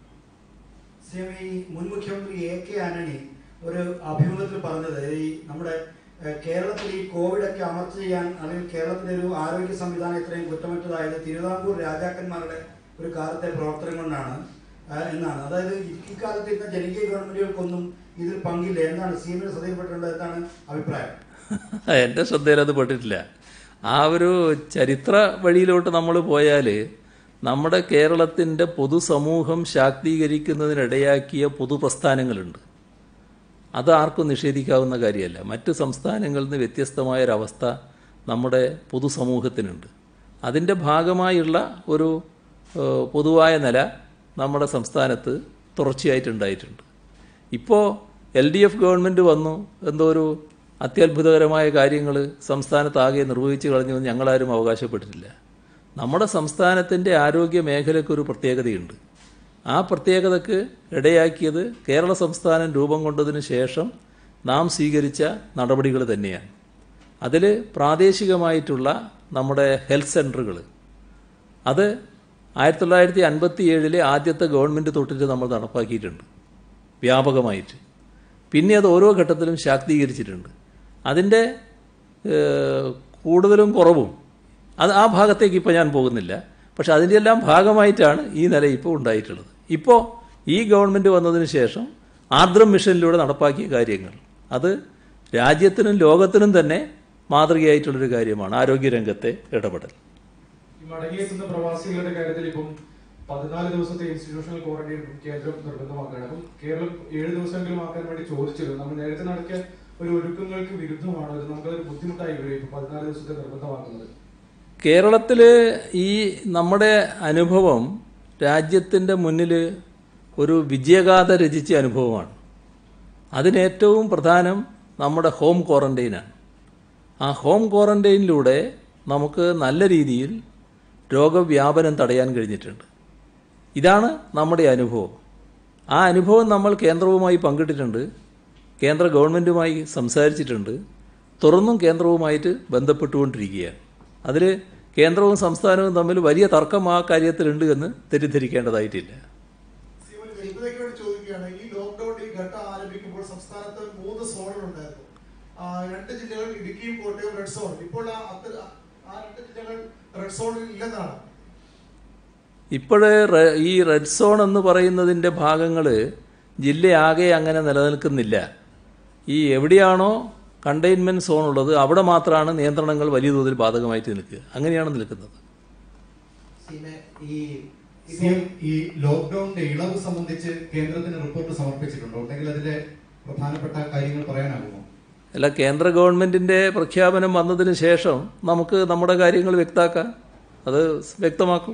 സിഎം ഈ മുൻ മുഖ്യമന്ത്രി എ കെ ആന്റണി ഒരു അഭിമുഖത്തിൽ പറഞ്ഞത് ഈ നമ്മുടെ ഏഹ്, കേരളത്തിൽ ഈ കോവിഡ് ഒക്കെ അമർച്ച ചെയ്യാൻ അല്ലെങ്കിൽ കേരളത്തിലെ ഒരു ആരോഗ്യ സംവിധാനം ഇത്രയും കുറ്റമറ്റതായത് തിരുവിതാംകൂർ രാജാക്കന്മാരുടെ ഒരു കാലത്തെ പ്രവർത്തനം കൊണ്ടാണ് ആ, എന്നാണ് അതായത് ഈ- ഇക്കാലത്ത് ഇരുന്ന ജനകീയ ഗവൺമെന്റുകൾക്കൊന്നും ഇതിൽ പങ്കില്ല എന്താണ് സി എമ്മിന് ശ്രദ്ധയിൽപ്പെട്ടിട്ടുണ്ട് എന്താണ് അഭിപ്രായം എൻ്റെ ശ്രദ്ധയിൽ അത് പെട്ടിട്ടില്ല ആ ഒരു ചരിത്ര വഴിയിലോട്ട് നമ്മൾ പോയാൽ നമ്മുടെ കേരളത്തിൻ്റെ പൊതുസമൂഹം ശാക്തീകരിക്കുന്നതിനിടയാക്കിയ പൊതുപ്രസ്ഥാനങ്ങളുണ്ട് അത് ആർക്കും നിഷേധിക്കാവുന്ന കാര്യമല്ല മറ്റ് സംസ്ഥാനങ്ങളിൽ നിന്ന് വ്യത്യസ്തമായൊരവസ്ഥ നമ്മുടെ പൊതുസമൂഹത്തിനുണ്ട് അതിൻ്റെ ഭാഗമായുള്ള ഒരു ഏഹ്, പൊതുവായ നില നമ്മുടെ സംസ്ഥാനത്ത് തുടർച്ചയായിട്ടുണ്ടായിട്ടുണ്ട് ഇപ്പോൾ എൽ ഡി എഫ് ഗവൺമെൻറ് വന്നു എന്തോ ഒരു അത്യത്ഭുതകരമായ കാര്യങ്ങൾ സംസ്ഥാനത്താകെ നിർവഹിച്ചു കളഞ്ഞുവെന്ന് ഞങ്ങളാരും അവകാശപ്പെട്ടിട്ടില്ല നമ്മുടെ സംസ്ഥാനത്തിൻ്റെ ആരോഗ്യ മേഖലയ്ക്കൊരു പ്രത്യേകതയുണ്ട് ആ പ്രത്യേകതയ്ക്ക് ഇടയാക്കിയത് കേരള സംസ്ഥാനം രൂപം കൊണ്ടതിന് ശേഷം നാം സ്വീകരിച്ച നടപടികൾ തന്നെയാണ് അതിൽ പ്രാദേശികമായിട്ടുള്ള നമ്മുടെ ഹെൽത്ത് സെൻ്ററുകൾ അത് ആയിരത്തി തൊള്ളായിരത്തി അൻപത്തി ഏഴിലെ ആദ്യത്തെ ഗവൺമെൻറ് തൊട്ടിട്ട് നമ്മൾ നടപ്പാക്കിയിട്ടുണ്ട് വ്യാപകമായിട്ട് പിന്നെ അത് ഓരോ ഘട്ടത്തിലും ശാക്തീകരിച്ചിട്ടുണ്ട് അതിൻ്റെ ഏഹ്, കൂടുതലും കുറവും അത് ആ ഭാഗത്തേക്ക് ഇപ്പോൾ ഞാൻ പോകുന്നില്ല പക്ഷെ അതിൻ്റെ എല്ലാം ഭാഗമായിട്ടാണ് ഈ നില ഇപ്പോൾ ഉണ്ടായിട്ടുള്ളത് ഇപ്പോൾ ഈ ഗവൺമെൻറ് വന്നതിന് ശേഷം ആർദ്രം മിഷനിലൂടെ നടപ്പാക്കിയ കാര്യങ്ങൾ അത് രാജ്യത്തിനും ലോകത്തിനും തന്നെ മാതൃകയായിട്ടുള്ളൊരു കാര്യമാണ് ആരോഗ്യരംഗത്തെ ഇടപെടൽ ഈ മടങ്ങിയെത്തുന്ന പ്രവാസികളുടെ കാര്യത്തിൽ ഇപ്പം പതിനാല് ദിവസത്തെ ഇൻസ്റ്റിറ്റ്യൂഷണൽ ക്വാറന്റൈൻ കേന്ദ്രം നിർബന്ധമാക്കുകയാണ് അപ്പം കേരളം ഏഴ് ദിവസമെങ്കിലും ആക്കാൻ വേണ്ടി ചോദിച്ചിരുന്നു നമ്മൾ നേരത്തെ നടത്തിയ ഒരു ഒരുക്കങ്ങൾക്ക് വിരുദ്ധമാണ് അത് നമുക്കതൊരു ബുദ്ധിമുട്ടായി വരും ഇപ്പം പതിനാല് ദിവസത്തെ നിർബന്ധമാക്കുന്നത് കേരളത്തിൽ ഈ നമ്മുടെ അനുഭവം രാജ്യത്തിൻ്റെ മുന്നിൽ ഒരു വിജയഗാഥ രചിച്ച അനുഭവമാണ് അതിനേറ്റവും പ്രധാനം നമ്മുടെ ഹോം ക്വാറന്റൈനാണ് ആ ഹോം ക്വാറന്റൈനിലൂടെ നമുക്ക് നല്ല രീതിയിൽ രോഗവ്യാപനം തടയാൻ കഴിഞ്ഞിട്ടുണ്ട് ഇതാണ് നമ്മുടെ അനുഭവം ആ അനുഭവം നമ്മൾ കേന്ദ്രവുമായി പങ്കിട്ടിട്ടുണ്ട് കേന്ദ്ര ഗവൺമെൻറ്റുമായി സംസാരിച്ചിട്ടുണ്ട് തുറന്നും കേന്ദ്രവുമായിട്ട് ബന്ധപ്പെട്ടുകൊണ്ടിരിക്കുകയാണ് അതിൽ കേന്ദ്രവും സംസ്ഥാനവും തമ്മിൽ വലിയ തർക്കം ആ കാര്യത്തിലുണ്ട് എന്ന് തെറ്റിദ്ധരിക്കേണ്ടതായിട്ടില്ല ലഭ്യതയ്ക്ക് വേണ്ടി ചോദിക്കുകയാണ് ഈ ലോക്ക്ഡൌൺ ഈ ഘട്ടം ആരംഭിക്കുമ്പോൾ സംസ്ഥാനത്ത് മൂന്ന് സോണുകൾ ഉണ്ടായിരുന്നു ആ, രണ്ട് ജില്ലകൾ ഇടുക്കിയും കോട്ടയവും റെഡ് സോൺ ഇപ്പോൾ ആ അത്ര- ആ രണ്ട് ജില്ലകൾ റെഡ് സോണിൽ ഇല്ലെന്നാണ് ഇപ്പോഴ് ഈ റെഡ് സോൺ എന്ന് പറയുന്നതിൻ്റെ ഭാഗങ്ങൾ ജില്ലയാകെ അങ്ങനെ നിലനിൽക്കുന്നില്ല ഈ എവിടെയാണോ കണ്ടെയ്ൻമെൻറ്റ് സോൺ ഉള്ളത് അവിടെ മാത്രമാണ് നിയന്ത്രണങ്ങൾ വലിയ തോതിൽ ബാധകമായിട്ട് നിൽക്കുക അങ്ങനെയാണ് നിൽക്കുന്നത് സീമെ, ഈ സി എം ഈ ലോക്ക്ഡൌണിന്റെ ഇളവ് സംബന്ധിച്ച് കേന്ദ്രത്തിന് റിപ്പോർട്ട് സമർപ്പിച്ചിട്ടുണ്ടോ ഉണ്ടെങ്കിൽ അതിലെ പ്രധാനപ്പെട്ട കാര്യങ്ങൾ പറയാനാകുമോ അല്ല കേന്ദ്ര ഗവൺമെൻറ്റിൻ്റെ പ്രഖ്യാപനം വന്നതിന് ശേഷം നമുക്ക് നമ്മുടെ കാര്യങ്ങൾ വ്യക്താക്കാം അത് വ്യക്തമാക്കും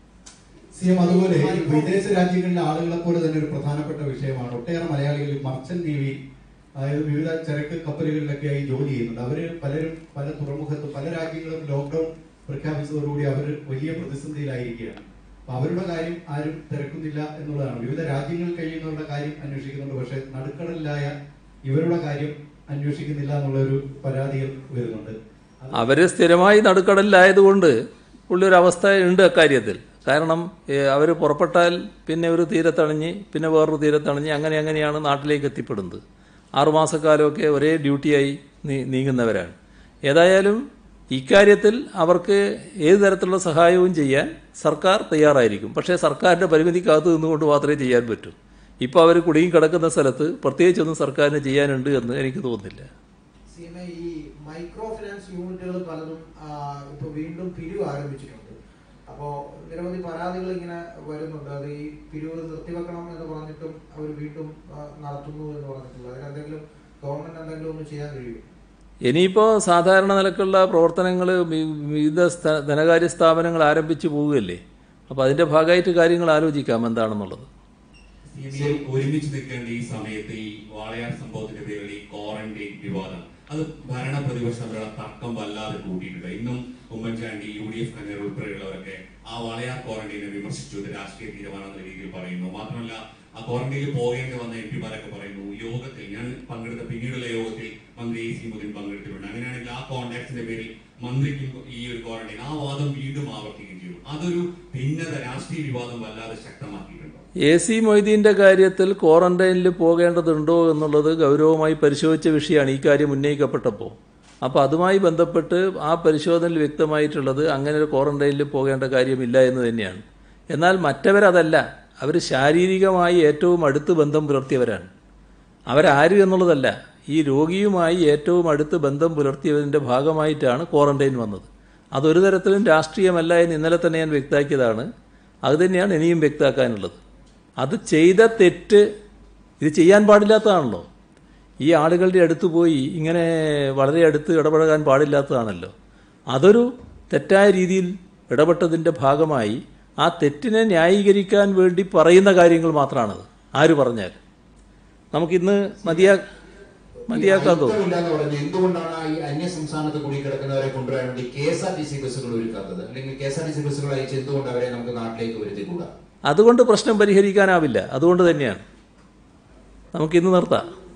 സി എം അതുപോലെ ഈ വിദേശ രാജ്യങ്ങളിലെ ആളുകളെ പോലെ തന്നെ ഒരു പ്രധാനപ്പെട്ട വിഷയമാണ് ഒട്ടേറെ മലയാളികൾ മർച്ചന്റ് നേവി അതായത് വിവിധ ചരക്ക് കപ്പലുകളിലൊക്കെയായി ജോലി ചെയ്യുന്നുണ്ട് അവര് പലരും പല തുറമുഖത്തും പല രാജ്യങ്ങളും ലോക്ക്ഡൌൺ പ്രഖ്യാപിച്ചതോടുകൂടി അവർ വലിയ പ്രതിസന്ധിയിലായിരിക്കുകയാണ് അപ്പൊ അവരുടെ കാര്യം ആരും തിരക്കുന്നില്ല എന്നുള്ളതാണ് വിവിധ രാജ്യങ്ങളിൽ കഴിയുന്നവരുടെ കാര്യം അന്വേഷിക്കുന്നുണ്ട് പക്ഷെ നടുക്കടലിലായ ഇവരുടെ കാര്യം അന്വേഷിക്കുന്നില്ല എന്നുള്ള ഒരു പരാതികൾ വരുന്നുണ്ട് അവർ സ്ഥിരമായി നടുക്കടലിലായതുകൊണ്ട് ഉള്ളൊരവസ്ഥ ഉണ്ട് അക്കാര്യത്തിൽ കാരണം അവർ പുറപ്പെട്ടാൽ പിന്നെ ഒരു തീരത്തണിഞ്ഞ് പിന്നെ വേറൊരു തീരത്തണിഞ്ഞ് അങ്ങനെ അങ്ങനെയാണ് നാട്ടിലേക്ക് എത്തിപ്പെടുന്നത് ആറുമാസക്കാലമൊക്കെ ഒരേ ഡ്യൂട്ടിയായി നീ- നീങ്ങുന്നവരാണ് ഏതായാലും ഇക്കാര്യത്തിൽ അവർക്ക് ഏത് തരത്തിലുള്ള സഹായവും ചെയ്യാൻ സർക്കാർ തയ്യാറായിരിക്കും പക്ഷേ സർക്കാരിൻ്റെ പരിമിതിക്കകത്ത് നിന്നുകൊണ്ട് മാത്രമേ ചെയ്യാൻ പറ്റൂ ഇപ്പോൾ അവർ കുടുങ്ങി കിടക്കുന്ന സ്ഥലത്ത് പ്രത്യേകിച്ചൊന്നും സർക്കാരിന് ചെയ്യാനുണ്ട് എന്ന് എനിക്ക് തോന്നുന്നില്ല സീമെ, ഈ മൈക്രോ ഫിനാൻസ് യൂണിറ്റുകൾ പലതും ആ, ഇപ്പൊ വീണ്ടും പിരിവ് ആരംഭിച്ചിട്ടുണ്ട് അപ്പോ നിരവധി പരാതികൾ ഇങ്ങനെ വരുന്നുണ്ട് അത് ഈ പിരിവ് നിർത്തിവെക്കണം എന്ന് പറഞ്ഞിട്ടും അവർ വീണ്ടും ആ, നടത്തുന്നു എന്ന് പറഞ്ഞിട്ടുള്ളത് അതിനെന്തെങ്കിലും ഗവൺമെന്റ് എന്തെങ്കിലും ഒന്ന് ചെയ്യാൻ കഴിയും ഇനിയിപ്പോൾ സാധാരണ നിലക്കുള്ള പ്രവർത്തനങ്ങൾ വിവിധ സ്ഥ- ധനകാര്യ സ്ഥാപനങ്ങൾ ആരംഭിച്ചു പോവുകയല്ലേ അപ്പോൾ അതിൻ്റെ ഭാഗമായിട്ട് കാര്യങ്ങൾ ആലോചിക്കാം എന്താണെന്നുള്ളത് സിബിഐ ഒരുമിച്ച് നിൽക്കേണ്ട ഈ സമയത്ത് ഈ വാളയാർ സംഭവത്തിന്റെ പേരിൽ ഈ ക്വാറന്റൈൻ വിവാദം അത് ഭരണ പ്രതിപക്ഷം തമ്മിലുള്ള തർക്കം വല്ലാതെ കൂട്ടിയിട്ടുണ്ട് ഇന്നും Oommen Chandy U D F convener ഉൾപ്പെടെയുള്ളവരൊക്കെ ആ വാളയാർ ക്വാറന്റൈനെ വിമർശിച്ചു ഇത് രാഷ്ട്രീയ തീരുമാനം എന്ന രീതിയിൽ പറയുന്നു മാത്രമല്ല ആ ക്വാറന്റൈനിൽ പോകേണ്ടി വന്ന എം പിമാരൊക്കെ പറയുന്നു യോഗത്തിൽ ഞാൻ പങ്കെടുത്ത പിന്നീടുള്ള യോഗത്തിൽ മന്ത്രി എ സി മുതിൻ പങ്കെടുത്തിട്ടുണ്ട് അങ്ങനെയാണെങ്കിൽ ആ കോണ്ടാക്ടിന്റെ പേരിൽ മന്ത്രിക്കും ഈ ഒരു ക്വാറന്റൈൻ ആ വാദം വീണ്ടും ആവർത്തിക്കുകയും ചെയ്തു അതൊരു ഭിന്നത രാഷ്ട്രീയ വിവാദം വല്ലാതെ ശക്തമാക്കിയിട്ടുണ്ടോ എ സി മൊയ്തീൻ്റെ കാര്യത്തിൽ ക്വാറന്റൈനിൽ പോകേണ്ടതുണ്ടോ എന്നുള്ളത് ഗൗരവമായി പരിശോധിച്ച വിഷയമാണ് ഈ കാര്യം ഉന്നയിക്കപ്പെട്ടപ്പോൾ അപ്പോൾ അതുമായി ബന്ധപ്പെട്ട് ആ പരിശോധനയിൽ വ്യക്തമായിട്ടുള്ളത് അങ്ങനെ ഒരു ക്വാറന്റൈനിൽ പോകേണ്ട കാര്യമില്ല എന്ന് തന്നെയാണ് എന്നാൽ മറ്റവരതല്ല അവർ ശാരീരികമായി ഏറ്റവും അടുത്ത് ബന്ധം പുലർത്തിയവരാണ് അവരാര് എന്നുള്ളതല്ല ഈ രോഗിയുമായി ഏറ്റവും അടുത്ത് ബന്ധം പുലർത്തിയതിൻ്റെ ഭാഗമായിട്ടാണ് ക്വാറന്റൈൻ വന്നത് അതൊരു തരത്തിലും രാഷ്ട്രീയമല്ല എന്ന് ഇന്നലെ തന്നെ ഞാൻ വ്യക്തമാക്കിയതാണ് അത് തന്നെയാണ് ഇനിയും വ്യക്തമാക്കാനുള്ളത് അത് ചെയ്ത തെറ്റ് ഇത് ചെയ്യാൻ പാടില്ലാത്തതാണല്ലോ ഈ ആളുകളുടെ അടുത്ത് പോയി ഇങ്ങനെ വളരെ അടുത്ത് ഇടപഴകാൻ പാടില്ലാത്തതാണല്ലോ അതൊരു തെറ്റായ രീതിയിൽ ഇടപെട്ടതിൻ്റെ ഭാഗമായി ആ തെറ്റിനെ ന്യായീകരിക്കാൻ വേണ്ടി പറയുന്ന കാര്യങ്ങൾ മാത്രമാണത് ആര് പറഞ്ഞാൽ നമുക്കിന്ന് മതിയാ മതിയാക്കാൻ തോന്നും ഇല്ലാന്ന് പറഞ്ഞു എന്തുകൊണ്ടാണ് ഈ അന്യ സംസ്ഥാനത്ത് കൂടി കിടക്കുന്നവരെ കൊണ്ടുവരാൻ വേണ്ടി K S R T C ബസ്സുകൾ ഒരുക്കാത്തത് അല്ലെങ്കിൽ K S R T C ബസ്സുകൾ അയച്ച് എന്തുകൊണ്ട് അവരെ നമുക്ക് നാട്ടിലേക്ക് വരുത്തിക്കൂടാ അതുകൊണ്ട് പ്രശ്നം പരിഹരിക്കാനാവില്ല അതുകൊണ്ട് തന്നെയാണ് നമുക്കിന്ന് നിർത്താം